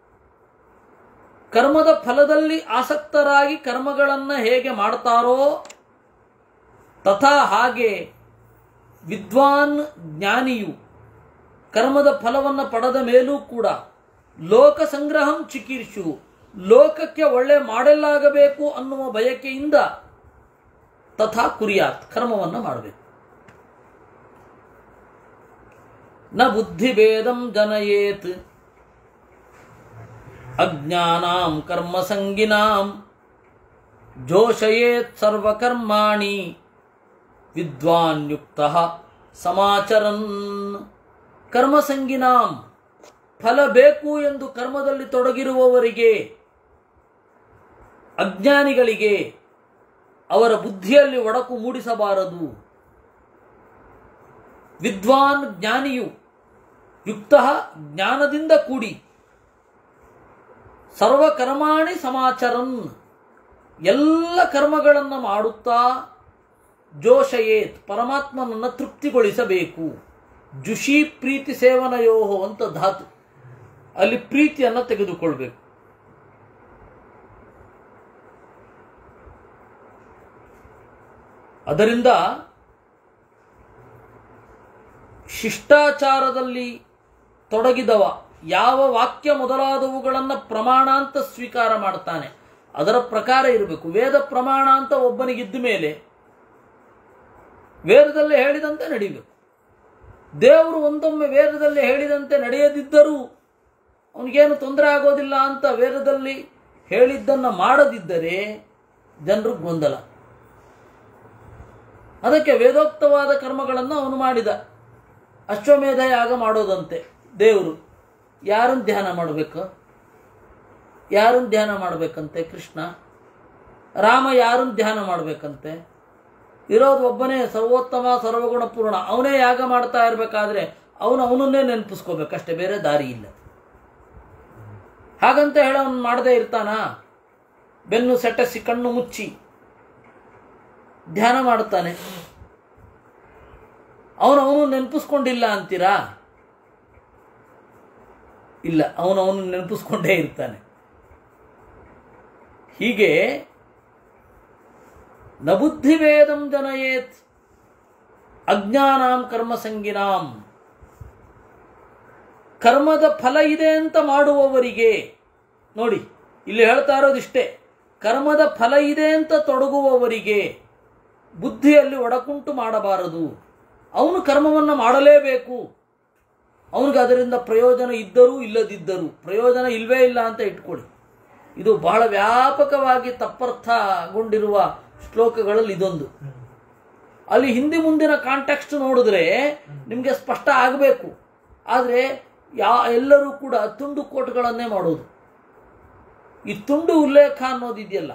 ಕರ್ಮದ ಫಲದಲ್ಲಿ ಆಸಕ್ತರಾಗಿ ಕರ್ಮಗಳನ್ನು ಹೇಗೆ ಮಾಡ್ತಾರೋ ತಥಾ ಹಾಗೆ ವಿದ್ವಾನ್ ಜ್ಞಾನಿಯು ಕರ್ಮದ ಫಲವನ್ನು ಪಡೆದ ಮೇಲೂ ಕೂಡ ಲೋಕ ಸಂಗ್ರಹಂ ಚಿಕೀರ್ಷು ಲೋಕಕ್ಕೆ ಒಳ್ಳೆ ಮಾಡಲಾಗಬೇಕು ಅನ್ನುವ ಬಯಕೆಯಿಂದ ತಥಾ ಕುರಿಯಾತ್ ಕರ್ಮವನ್ನು ಮಾಡಬೇಕು ನ ಬುದ್ಧಿಭೇದಂ ಜನಯೇತ್ ಅಜ್ಞಾನಾಂ ಕರ್ಮಸಂಗಿನಾಂ ಜೋಷಯೇತ್ ಸರ್ವಕರ್ಮಾಣಿ ವಿದ್ವಾನ್ ಯುಕ್ತ ಸಮಾಚರನ್ ಕರ್ಮಸಂಗಿನಾಂ ಫಲ ಬೇಕು ಎಂದು ಕರ್ಮದಲ್ಲಿ ತೊಡಗಿರುವವರಿಗೆ ಅಜ್ಞಾನಿಗಳಿಗೆ ಅವರ ಬುದ್ಧಿಯಲ್ಲಿ ಒಡಕು ಮೂಡಿಸಬಾರದು ವಿದ್ವಾನ್ ಜ್ಞಾನಿಯು ಯುಕ್ತ ಜ್ಞಾನದಿಂದ ಕೂಡಿ ಸರ್ವಕರ್ಮಾಣಿ ಸಮಾಚರನ್ ಎಲ್ಲ ಕರ್ಮಗಳನ್ನು ಮಾಡುತ್ತಾ ಜೋಷಯೇತ್ ಪರಮಾತ್ಮನನ್ನು ತೃಪ್ತಿಗೊಳಿಸಬೇಕು ಜುಷಿ ಪ್ರೀತಿ ಸೇವನಯೋಹೋ ಅಂತ ಧಾತು ಅಲ್ಲಿ ಪ್ರೀತಿಯನ್ನು ತೆಗೆದುಕೊಳ್ಬೇಕು ಅದರಿಂದ ಶಿಷ್ಟಾಚಾರದಲ್ಲಿ ತೊಡಗಿದವ ಯಾವ ವಾಕ್ಯ ಮೊದಲಾದವುಗಳನ್ನು ಪ್ರಮಾಣ ಅಂತ ಸ್ವೀಕಾರ ಮಾಡ್ತಾನೆ ಅದರ ಪ್ರಕಾರ ಇರಬೇಕು ವೇದ ಪ್ರಮಾಣ ಅಂತ ಒಬ್ಬನಿಗಿದ್ದ ಮೇಲೆ ವೇದದಲ್ಲಿ ಹೇಳಿದಂತೆ ನಡಿಬೇಕು ದೇವರು ಒಂದೊಮ್ಮೆ ವೇದದಲ್ಲಿ ಹೇಳಿದಂತೆ ನಡೆಯದಿದ್ದರೂ ಅವನಿಗೇನು ತೊಂದರೆ ಆಗೋದಿಲ್ಲ ಅಂತ ವೇದದಲ್ಲಿ ಹೇಳಿದ್ದನ್ನು ಮಾಡದಿದ್ದರೆ ಜನರು ಗೊಂದಲ ಅದಕ್ಕೆ ವೇದೋಕ್ತವಾದ ಕರ್ಮಗಳನ್ನು ಅವನು ಮಾಡಿದ ಅಶ್ವಮೇಧ ಯಾಗ ಮಾಡೋದಂತೆ ದೇವರು ಯಾರನ್ನು ಧ್ಯಾನ ಮಾಡಬೇಕು ಯಾರನ್ನು ಧ್ಯಾನ ಮಾಡಬೇಕಂತೆ ಕೃಷ್ಣ ರಾಮ ಯಾರನ್ನು ಧ್ಯಾನ ಮಾಡಬೇಕಂತೆ ಇರೋದು ಒಬ್ಬನೇ ಸರ್ವೋತ್ತಮ ಸರ್ವಗುಣ ಪೂರ್ಣ ಅವನೇ ಯಾಗ ಮಾಡ್ತಾ ಇರಬೇಕಾದ್ರೆ ಅವನು ಅವನನ್ನೇ ನೆನಪಿಸ್ಕೋಬೇಕಷ್ಟೇ ಬೇರೆ ದಾರಿ ಇಲ್ಲ ಹಾಗಂತ ಹೇಳ ಅವನು ಮಾಡದೇ ಇರ್ತಾನ ಬೆನ್ನು ಸೆಟಸಿ ಕಣ್ಣು ಮುಚ್ಚಿ ಧ್ಯಾನ ಮಾಡುತ್ತಾನೆ ಅವನು ಅವನು ನೆನಪಿಸ್ಕೊಂಡಿಲ್ಲ ಅಂತೀರಾ ಇಲ್ಲ ಅವನು ಅವನು ನೆನಪಿಸ್ಕೊಂಡೇ ಇರ್ತಾನೆ ಹೀಗೆ ನ ಬುದ್ಧಿವೇದಂ ಜನಯೇತ್ ಅಜ್ಞಾನಾಂ ಕರ್ಮಸಂಗಿನಾಂ ಕರ್ಮದ ಫಲ ಇದೆ ಅಂತ ಮಾಡುವವರಿಗೆ ನೋಡಿ ಇಲ್ಲಿ ಹೇಳ್ತಾ ಇರೋದಿಷ್ಟೇ ಕರ್ಮದ ಫಲ ಇದೆ ಅಂತ ತೊಡಗುವವರಿಗೆ ಬುದ್ಧಿಯಲ್ಲಿ ಒಡಕುಂಟು ಮಾಡಬಾರದು ಅವನು ಕರ್ಮವನ್ನು ಮಾಡಲೇಬೇಕು ಅವನಿಗೆ ಅದರಿಂದ ಪ್ರಯೋಜನ ಇದ್ದರೂ ಇಲ್ಲದಿದ್ದರೂ ಪ್ರಯೋಜನ ಇಲ್ವೇ ಇಲ್ಲ ಅಂತ ಇಟ್ಕೊಳ್ಳಿ ಇದು ಬಹಳ ವ್ಯಾಪಕವಾಗಿ ತಪ್ಪರ್ಥಗೊಂಡಿರುವ ಶ್ಲೋಕಗಳಲ್ಲಿ ಇದೊಂದು ಅಲ್ಲಿ ಹಿಂದಿ ಮುಂದಿನ ಕಾಂಟೆಕ್ಸ್ಟ್ ನೋಡಿದ್ರೆ ನಿಮಗೆ ಸ್ಪಷ್ಟ ಆಗಬೇಕು ಆದರೆ ಯಾ ಎಲ್ಲರೂ ಕೂಡ ತುಂಡು ಕೋಟ್ಗಳನ್ನೇ ಮಾಡೋದು ಈ ತುಂಡು ಉಲ್ಲೇಖ ಅನ್ನೋದಿದೆಯಲ್ಲ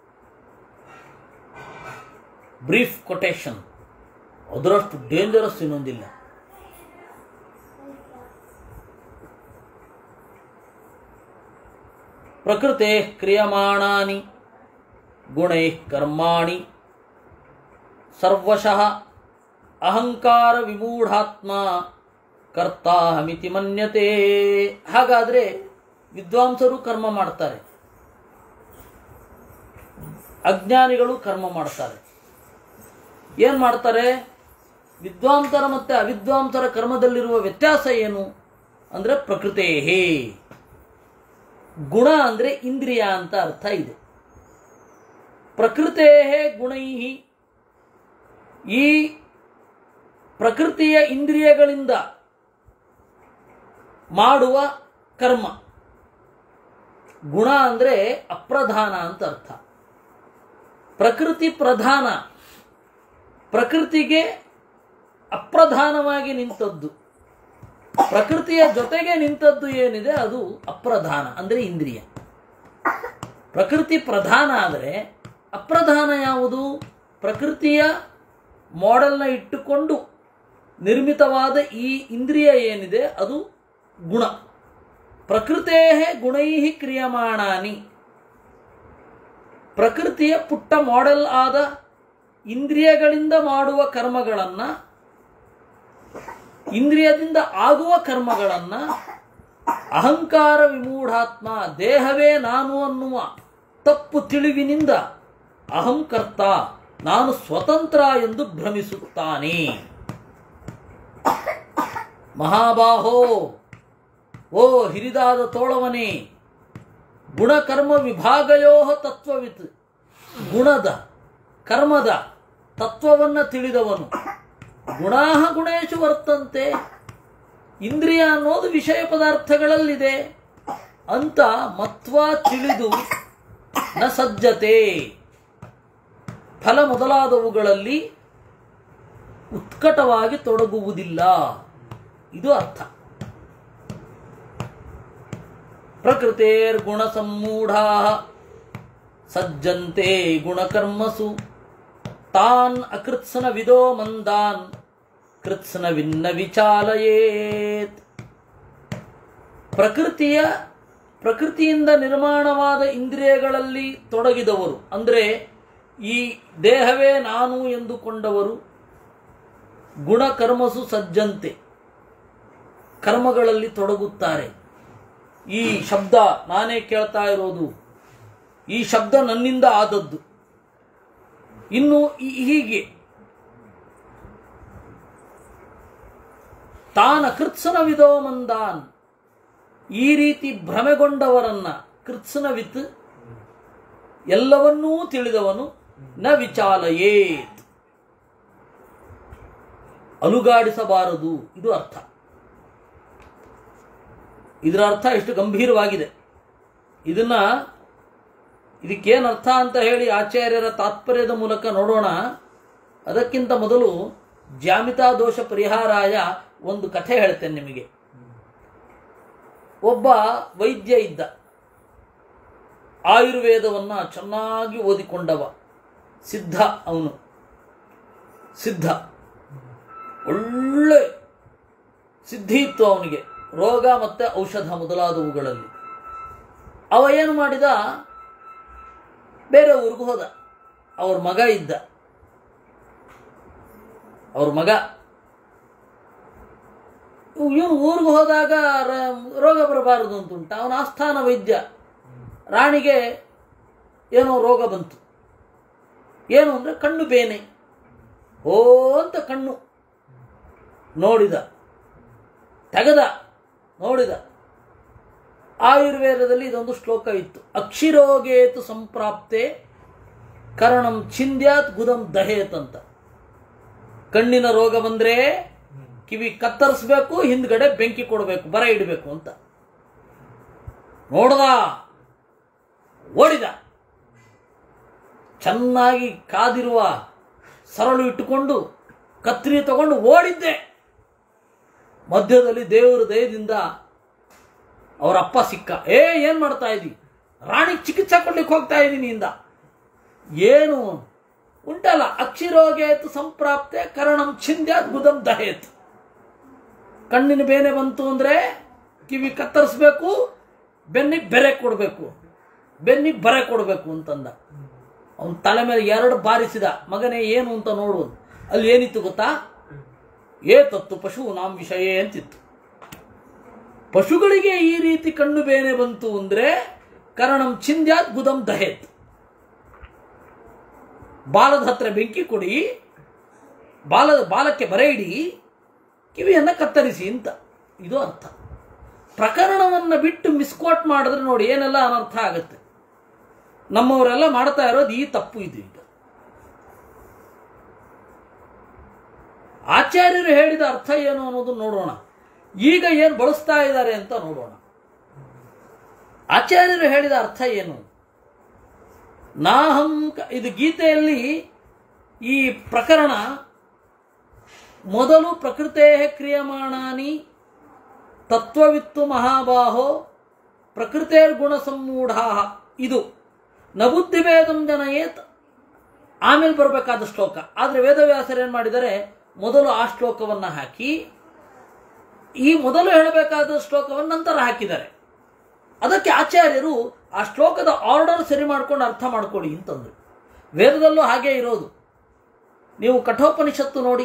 ಬ್ರೀಫ್ ಕೊಟೇಶನ್ ಅದರಷ್ಟು ಡೇಂಜರಸ್ ಇನ್ನೊಂದಿಲ್ಲ ಪ್ರಕೃತೆ ಕ್ರಿಯಮಾಣಾನಿ ಗುಣೈ ಕರ್ಮಾಣಿ ಸರ್ವಶಃ ಅಹಂಕಾರ ವಿಮೂಢಾತ್ಮ ಕರ್ತಾಹಮಿತಿ ಮನ್ಯತೆ ಹಾಗಾದರೆ ವಿದ್ವಾಂಸರು ಕರ್ಮ ಮಾಡ್ತಾರೆ ಅಜ್ಞಾನಿಗಳು ಕರ್ಮ ಮಾಡ್ತಾರೆ ಏನು ಮಾಡ್ತಾರೆ ವಿದ್ವಾಂಸರ ಮತ್ತು ಅವಿದ್ವಾಂಸರ ಕರ್ಮದಲ್ಲಿರುವ ವ್ಯತ್ಯಾಸ ಏನು ಅಂದರೆ ಪ್ರಕೃತೇಹೇ ಗುಣ ಅಂದರೆ ಇಂದ್ರಿಯ ಅಂತ ಅರ್ಥ ಇದೆ ಪ್ರಕೃತೇ ಗುಣೈ ಈ ಪ್ರಕೃತಿಯ ಇಂದ್ರಿಯಗಳಿಂದ ಮಾಡುವ ಕರ್ಮ ಗುಣ ಅಂದರೆ ಅಪ್ರಧಾನ ಅಂತ ಅರ್ಥ ಪ್ರಕೃತಿ ಪ್ರಧಾನ ಪ್ರಕೃತಿಗೆ ಅಪ್ರಧಾನವಾಗಿ ನಿಂತದ್ದು ಪ್ರಕೃತಿಯ ಜೊತೆಗೆ ನಿಂತದ್ದು ಏನಿದೆ ಅದು ಅಪ್ರಧಾನ ಅಂದರೆ ಇಂದ್ರಿಯ ಪ್ರಕೃತಿ ಪ್ರಧಾನ ಆದರೆ ಅಪ್ರಧಾನ ಯಾವುದು ಪ್ರಕೃತಿಯ ಮಾಡೆಲ್ನ ಇಟ್ಟುಕೊಂಡು ನಿರ್ಮಿತವಾದ ಈ ಇಂದ್ರಿಯ ಏನಿದೆ ಅದು ಗುಣ ಪ್ರಕೃತೇ ಗುಣೈ ಕ್ರಿಯಮಾಣಾನಿ ಪ್ರಕೃತಿಯ ಪುಟ್ಟ ಮಾಡೆಲ್ ಆದ ಇಂದ್ರಿಯಗಳಿಂದ ಮಾಡುವ ಕರ್ಮಗಳನ್ನು ಇಂದ್ರಿಯದಿಂದ ಆಗುವ ಕರ್ಮಗಳನ್ನು ಅಹಂಕಾರ ವಿಮೂಢಾತ್ಮ ದೇಹವೇ ನಾನು ಅನ್ನುವ ತಪ್ಪು ತಿಳಿವಿನಿಂದ ಅಹಂಕರ್ತ ನಾನು ಸ್ವತಂತ್ರ ಎಂದು ಭ್ರಮಿಸುತ್ತಾನೆ ಮಹಾಬಾಹೋ ಓ ಹಿರಿದಾದ ತೋಳವನೇ ಗುಣಕರ್ಮ ವಿಭಾಗಯೋ ತತ್ವವಿತ್ ಗುಣದ ಕರ್ಮದ ತತ್ವವನ್ನು ತಿಳಿದವನು ಗುಣಾಹ ಗುಣೇಶು ವರ್ತಂತೆ ಇಂದ್ರಿಯ ಅನ್ನೋದು ವಿಷಯ ಪದಾರ್ಥಗಳಲ್ಲಿದೆ ಅಂತ ಮತ್ವ ತಿಳಿದು ನ ಸಜ್ಜತೆ ಫಲ ಮೊದಲಾದವುಗಳಲ್ಲಿ ಉತ್ಕಟವಾಗಿ ತೊಡಗುವುದಿಲ್ಲ ಇದು ಅರ್ಥ ಪ್ರಕೃತೇರ್ಗುಣ ಸಮ್ಮೂಢಾ ಸಜ್ಜಂತೆ ಗುಣಕರ್ಮಸು ತಾನ್ ಅಕೃತ್ಸನ ವಿದೋ ಮಂದಾನ್ ಕೃತ್ಸನ ವಿನ್ನ ವಿಚಾಲಯೇತ್ ಪ್ರಕೃತಿಯ ಪ್ರಕೃತಿಯಿಂದ ನಿರ್ಮಾಣವಾದ ಇಂದ್ರಿಯಗಳಲ್ಲಿ ತೊಡಗಿದವರು ಅಂದರೆ ಈ ದೇಹವೇ ನಾನು ಎಂದುಕೊಂಡವರು ಗುಣಕರ್ಮಸು ಸಜ್ಜಂತೆ ಕರ್ಮಗಳಲ್ಲಿ ತೊಡಗುತ್ತಾರೆ ಈ ಶಬ್ದ ನಾನೇ ಕೇಳ್ತಾ ಇರೋದು ಈ ಶಬ್ದ ನನ್ನಿಂದ ಆದದ್ದು ಇನ್ನು ಈ- ಹೀಗೆ ತಾನ ಕೃತ್ಸನ ವಿದೋ ಮಂದಾನ್ ಈ ರೀತಿ ಭ್ರಮೆಗೊಂಡವರನ್ನ ಕೃತ್ಸನವಿತ್ ಎಲ್ಲವನ್ನೂ ತಿಳಿದವನು ನ ವಿಚಾಲಯೇತ್ ಅಲುಗಾಡಿಸಬಾರದು ಇದು ಅರ್ಥ ಇದರ ಅರ್ಥ ಎಷ್ಟು ಗಂಭೀರವಾಗಿದೆ ಇದನ್ನ ಇದಕ್ಕೇನು ಅರ್ಥ ಅಂತ ಹೇಳಿ ಆಚಾರ್ಯರ ತಾತ್ಪರ್ಯದ ಮೂಲಕ ನೋಡೋಣ ಅದಕ್ಕಿಂತ ಮೊದಲು ಜಾಮಿತಾ ದೋಷ ಪರಿಹಾರಾಯ ಒಂದು ಕಥೆ ಹೇಳ್ತೇನೆ ನಿಮಗೆ ಒಬ್ಬ ವೈದ್ಯ ಇದ್ದ ಆಯುರ್ವೇದವನ್ನ ಚೆನ್ನಾಗಿ ಓದಿಕೊಂಡವ ಸಿದ್ಧ ಅವನು ಸಿದ್ಧ ಒಳ್ಳೆ ಸಿದ್ಧಿ ಇತ್ತು ಅವನಿಗೆ ರೋಗ ಮತ್ತೆ ಔಷಧ ಮೊದಲಾದವುಗಳಲ್ಲಿ ಅವ ಏನು ಮಾಡಿದ ಬೇರೆ ಊರಿಗೆ ಹೋದ ಅವ್ರ ಮಗ ಇದ್ದ ಅವ್ರ ಮಗ ಇವನು ಊರಿಗೆ ಹೋದಾಗ ರ- ರೋಗ ಬರಬಾರದು ಅಂತುಂಟ ಅವನ ಆಸ್ಥಾನ ವೈದ್ಯ ರಾಣಿಗೆ ಏನೋ ರೋಗ ಬಂತು ಏನು ಅಂದರೆ ಕಣ್ಣು ಬೇನೆ ಓ ಅಂತ ಕಣ್ಣು ನೋಡಿದ ತೆಗೆದ ನೋಡಿದ ಆಯುರ್ವೇದದಲ್ಲಿ ಇದೊಂದು ಶ್ಲೋಕ ಇತ್ತು ಅಕ್ಷಿರೋಗೇತು ಸಂಪ್ರಾಪ್ತೆ ಕರಣಂ ಛಿಂದ್ಯಾತ್ ಗುದಂ ದಹೇತ್ ಅಂತ ಕಣ್ಣಿನ ರೋಗ ಬಂದ್ರೆ ಕಿವಿ ಕತ್ತರಿಸ್ಬೇಕು ಹಿಂದ್ಗಡೆ ಬೆಂಕಿ ಕೊಡಬೇಕು ಬರ ಇಡಬೇಕು ಅಂತ ನೋಡ್ದ ಓಡಿದ ಚೆನ್ನಾಗಿ ಕಾದಿರುವ ಸರಳು ಇಟ್ಟುಕೊಂಡು ಕತ್ರಿ ತಗೊಂಡು ಓಡಿದ್ದೆ ಮಧ್ಯದಲ್ಲಿ ದೇವರ ದಯದಿಂದ ಅವರ ಅಪ್ಪ ಸಿಕ್ಕ ಏ ಏನ್ ಮಾಡ್ತಾ ಇದ್ದಿ ರಾಣಿಗೆ ಚಿಕಿತ್ಸೆ ಕೊಡ್ಲಿಕ್ಕೆ ಹೋಗ್ತಾ ಇದ್ದೀನಿ ಇಂದ ಏನು ಉಂಟಲ್ಲ ಅಕ್ಷಿರೋಗೇತ್ ಸಂಪ್ರಾಪ್ತೆ ಕರಣಂ ಛಿಂದ್ಯಾತ್ ಗುದಂ ದಹೇತ್ ಕಣ್ಣಿನ ಬೇನೆ ಬಂತು ಅಂದ್ರೆ ಕಿವಿ ಕತ್ತರಿಸ್ಬೇಕು ಬೆನ್ನಿಗೆ ಬೆರೆ ಕೊಡಬೇಕು ಬೆನ್ನಿಗೆ ಬರೆ ಕೊಡಬೇಕು ಅಂತಂದ ಅವನ ತಲೆ ಮೇಲೆ ಎರಡು ಬಾರಿಸಿದ ಮಗನೇ ಏನು ಅಂತ ನೋಡುವುದು ಅಲ್ಲಿ ಏನಿತ್ತು ಗೊತ್ತಾ ಏ ತತ್ತು ಪಶು ನಾಂ ವಿಷಯ ಅಂತಿತ್ತು ಪಶುಗಳಿಗೆ ಈ ರೀತಿ ಕಣ್ಣು ಬೇನೆ ಬಂತು ಅಂದ್ರೆ ಕರಣಂ ಛಿಂದ್ಯಾತ್ ಗುದಂ ದಹೇತ್ ಬಾಲದ ಹತ್ರ ಬೆಂಕಿ ಕೊಡಿ ಬಾಲದ ಬಾಲಕ್ಕೆ ಬರೆ ಇಡಿ ಕಿವಿಯನ್ನ ಕತ್ತರಿಸಿ ಅಂತ ಇದು ಅರ್ಥ ಪ್ರಕರಣವನ್ನು ಬಿಟ್ಟು ಮಿಸ್ಕೋಟ್ ಮಾಡಿದ್ರೆ ನೋಡಿ ಏನೆಲ್ಲ ಅನರ್ಥ ಆಗುತ್ತೆ ನಮ್ಮವರೆಲ್ಲ ಮಾಡ್ತಾ ಇರೋದು ಈ ತಪ್ಪು ಇದು ಈಗ ಆಚಾರ್ಯರು ಹೇಳಿದ ಅರ್ಥ ಏನು ಅನ್ನೋದು ನೋಡೋಣ ಈಗ ಏನು ಬಳಸ್ತಾ ಇದ್ದಾರೆ ಅಂತ ನೋಡೋಣ ಆಚಾರ್ಯರು ಹೇಳಿದ ಅರ್ಥ ಏನು ನಾಹಂ ಕ- ಇದು ಗೀತೆಯಲ್ಲಿ ಈ ಪ್ರಕರಣ ಮೊದಲು ಪ್ರಕೃತೇ ಕ್ರಿಯಮಾಣಾನಿ ತತ್ವವಿತ್ತು ಮಹಾಬಾಹೋ ಪ್ರಕೃತೇರ್ಗುಣ ಸಮ್ಮೂಢಾ ಇದು ನ ಬುದ್ಧಿಭೇದಂ ಜನಯೇತ್ ಆಮೇಲೆ ಬರಬೇಕಾದ ಶ್ಲೋಕ ಆದರೆ ವೇದವ್ಯಾಸರು ಏನು ಮಾಡಿದರೆ ಮೊದಲು ಆ ಶ್ಲೋಕವನ್ನು ಹಾಕಿ ಈ ಮೊದಲು ಹೇಳಬೇಕಾದ ಶ್ಲೋಕವನ್ನು ನಂತರ ಹಾಕಿದ್ದಾರೆ ಅದಕ್ಕೆ ಆಚಾರ್ಯರು ಆ ಶ್ಲೋಕದ ಆರ್ಡರ್ ಸರಿ ಮಾಡ್ಕೊಂಡು ಅರ್ಥ ಮಾಡ್ಕೊಳ್ಳಿ ಅಂತಂದ್ರು ವೇದದಲ್ಲೂ ಹಾಗೆ ಇರೋದು ನೀವು ಕಠೋಪನಿಷತ್ತು ನೋಡಿ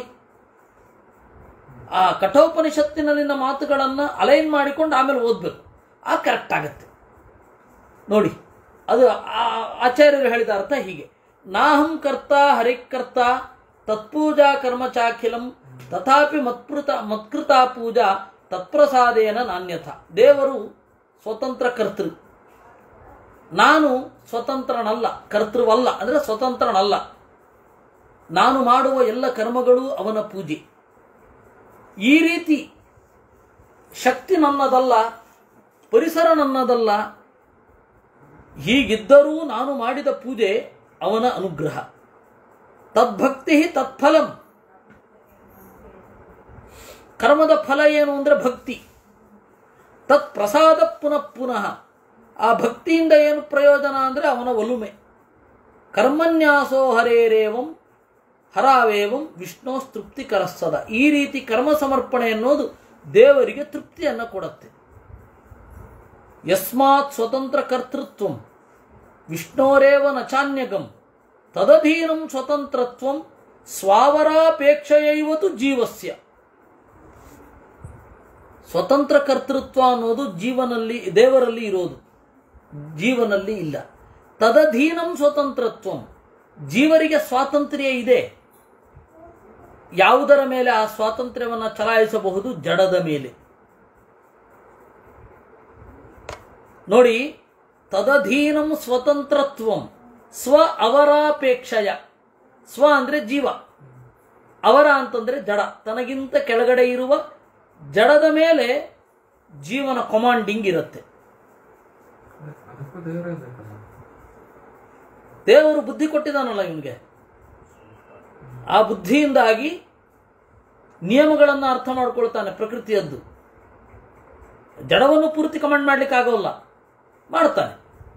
ಆ ಕಠೋಪನಿಷತ್ತಿನಲ್ಲಿನ ಮಾತುಗಳನ್ನು ಅಲೈನ್ ಮಾಡಿಕೊಂಡು ಆಮೇಲೆ ಓದಬೇಕು ಆ ಕರೆಕ್ಟ್ ಆಗುತ್ತೆ ನೋಡಿ ಅದು ಆ- ಆಚಾರ್ಯರು ಹೇಳಿದ ಅರ್ಥ ಹೀಗೆ ನಾಹಂ ಕರ್ತ ಹರಿಕರ್ತ ತತ್ಪೂಜಾ ಕರ್ಮ ಚಾಖಿಲಂ ತಥಾಪಿ ಮತ್ಪೃತ ಮತ್ಕೃತ ಪೂಜಾ ತತ್ಪ್ರಸಾದೇನ ನಾಣ್ಯಥ ದೇವರು ಸ್ವತಂತ್ರ ಕರ್ತೃ ನಾನು ಸ್ವತಂತ್ರನಲ್ಲ ಕರ್ತೃವಲ್ಲ ಅಂದರೆ ಸ್ವತಂತ್ರನಲ್ಲ ನಾನು ಮಾಡುವ ಎಲ್ಲ ಕರ್ಮಗಳು ಅವನ ಪೂಜೆ ಈ ರೀತಿ ಶಕ್ತಿ ನನ್ನದಲ್ಲ ಪರಿಸರ ನನ್ನದಲ್ಲ ಹೀಗಿದ್ದರೂ ನಾನು ಮಾಡಿದ ಪೂಜೆ ಅವನ ಅನುಗ್ರಹ ತದ್ಭಕ್ತಿ ತತ್ಫಲಂ ಕರ್ಮದ ಫಲ ಏನು ಅಂದರೆ ಭಕ್ತಿ ತತ್ ಪ್ರಸಾದ ಪುನಃ ಪುನಃ ಆ ಭಕ್ತಿಯಿಂದ ಏನು ಪ್ರಯೋಜನ ಅಂದರೆ ಅವನ ಒಲುಮೆ ಕರ್ಮನ್ಯಾಸೋ ಹರೇರೇವಂ ಹರಾವೇವಂ ವಿಷ್ಣು ತೃಪ್ತಿ ಕರಸ್ತದ ಈ ರೀತಿ ಕರ್ಮ ಸಮರ್ಪಣೆ ಅನ್ನೋದು ದೇವರಿಗೆ ತೃಪ್ತಿಯನ್ನು ಕೊಡುತ್ತೆ ಯಸ್ಮಾತ್ ಸ್ವತಂತ್ರ ಕರ್ತೃತ್ವಂ ವಿಷ್ಣೋರೇವ ನಚಾನ್ಯಗಂ ತದಧೀನಂ ಸ್ವತಂತ್ರತ್ವಂ ಸ್ವಾವರಾಪೇಕ್ಷೆಯೈವತು ಜೀವಸ್ಯ ಸ್ವತಂತ್ರ ಕರ್ತೃತ್ವ ಅನ್ನೋದು ಜೀವನಲ್ಲಿ ದೇವರಲ್ಲಿ ಇರೋದು ಜೀವನಲ್ಲಿ ಇಲ್ಲ ತದಧೀನಂ ಸ್ವತಂತ್ರತ್ವಂ ಜೀವರಿಗೆ ಸ್ವಾತಂತ್ರ್ಯ ಇದೆ ಯಾವುದರ ಮೇಲೆ ಆ ಸ್ವಾತಂತ್ರ್ಯವನ್ನು ಚಲಾಯಿಸಬಹುದು ಜಡದ ಮೇಲೆ ನೋಡಿ ತದಧೀನಂ ಸ್ವತಂತ್ರತ್ವಂ ಸ್ವ ಅವರಾಪೇಕ್ಷಯ ಸ್ವ ಅಂದ್ರೆ ಜೀವ ಅವರ ಅಂತಂದ್ರೆ ಜಡ ತನಗಿಂತ ಕೆಳಗಡೆ ಇರುವ ಜಡದ ಮೇಲೆ ಜೀವನ ಕಮಾಂಡಿಂಗ್ ಇರುತ್ತೆ ಅದಕ್ಕೂ ದೇವರೇ ಬೇಕಲ್ಲ ದೇವರು ಬುದ್ಧಿ ಕೊಟ್ಟಿದ್ದಾನಲ್ಲ ಇವನಿಗೆ ಆ ಬುದ್ಧಿಯಿಂದಾಗಿ ನಿಯಮಗಳನ್ನು ಅರ್ಥ ಮಾಡ್ಕೊಳ್ತಾನೆ ಪ್ರಕೃತಿಯದ್ದು ಜಡವನ್ನು ಪೂರ್ತಿ ಕಮಾಂಡ್ ಮಾಡ್ಲಿಕ್ಕೆ ಆಗೋಲ್ಲ ಮಾಡ್ತಾನೆ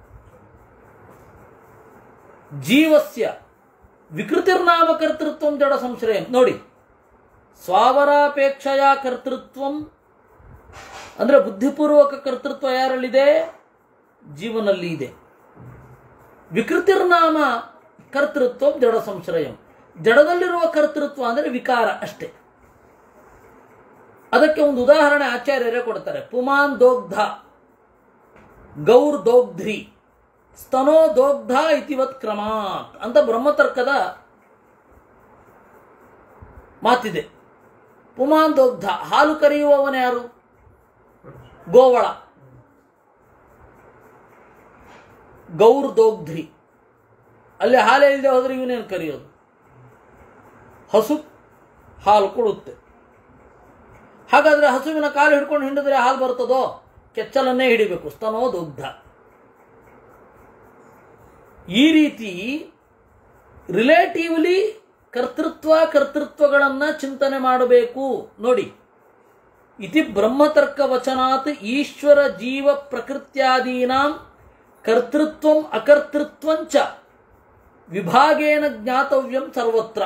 ಜೀವಸ್ಯ ವಿಕೃತಿರ್ನಾಮ ಕರ್ತೃತ್ವ ಜಡ ಸಂಶ್ರಯ ನೋಡಿ ಸ್ವಾವರಾಪೇಕ್ಷೆಯ ಕರ್ತೃತ್ವಂ ಅಂದ್ರೆ ಬುದ್ಧಿಪೂರ್ವಕ ಕರ್ತೃತ್ವ ಯಾರಲ್ಲಿದೆ ಜೀವನಲ್ಲಿ ಇದೆ ವಿಕೃತಿರ್ನಾಮ ಕರ್ತೃತ್ವ ಜಡ ಸಂಶ್ರಯಂ ಜಡದಲ್ಲಿರುವ ಕರ್ತೃತ್ವ ಅಂದರೆ ವಿಕಾರ ಅಷ್ಟೇ ಅದಕ್ಕೆ ಒಂದು ಉದಾಹರಣೆ ಆಚಾರ್ಯರೇ ಕೊಡ್ತಾರೆ ಪುಮಾನ್ ದೋಗ್ಧ ಗೌರ್ ದೋಗ್ಧ್ರಿ ಸ್ತನೋ ದೋಗ್ಧ ಇತಿವತ್ ಕ್ರಮಾತ್ ಅಂತ ಬ್ರಹ್ಮತರ್ಕದ ಮಾತಿದೆ ಪುಮಾನ್ ದೋಗ್ಧ ಹಾಲು ಕರೆಯುವವನ ಯಾರು ಗೋವಳ ಗೌರ್ ದೋಗ್ಧ್ರಿ ಅಲ್ಲಿ ಹಾಲೇ ಇಲ್ಲದೆ ಹೋದ್ರೆ ಇವನೇನು ಕರೆಯೋದು ಹಸು ಹಾಲು ಕೊಡುತ್ತೆ ಹಾಗಾದ್ರೆ ಹಸುವಿನ ಕಾಲು ಹಿಡ್ಕೊಂಡು ಹಿಂಡಿದ್ರೆ ಹಾಲು ಬರ್ತದೋ ಕೆಚ್ಚಲನ್ನೇ ಹಿಡಿಬೇಕು ಸ್ತನೋ ದುಗ್ಧ ಈ ರೀತಿ ರಿಲೇಟಿವ್ಲಿ ಕರ್ತೃತ್ವ ಕರ್ತೃತ್ವಗಳನ್ನು ಚಿಂತನೆ ಮಾಡಬೇಕು ನೋಡಿ ಇತಿ ಬ್ರಹ್ಮತರ್ಕ ವಚನಾತ್ ಈಶ್ವರ ಜೀವ ಪ್ರಕೃತ್ಯಾದೀನಾಂ ಕರ್ತೃತ್ವಂ ಅಕರ್ತೃತ್ವಂಚ ವಿಭಾಗೇನ ಜ್ಞಾತವ್ಯಂ ಸರ್ವತ್ರ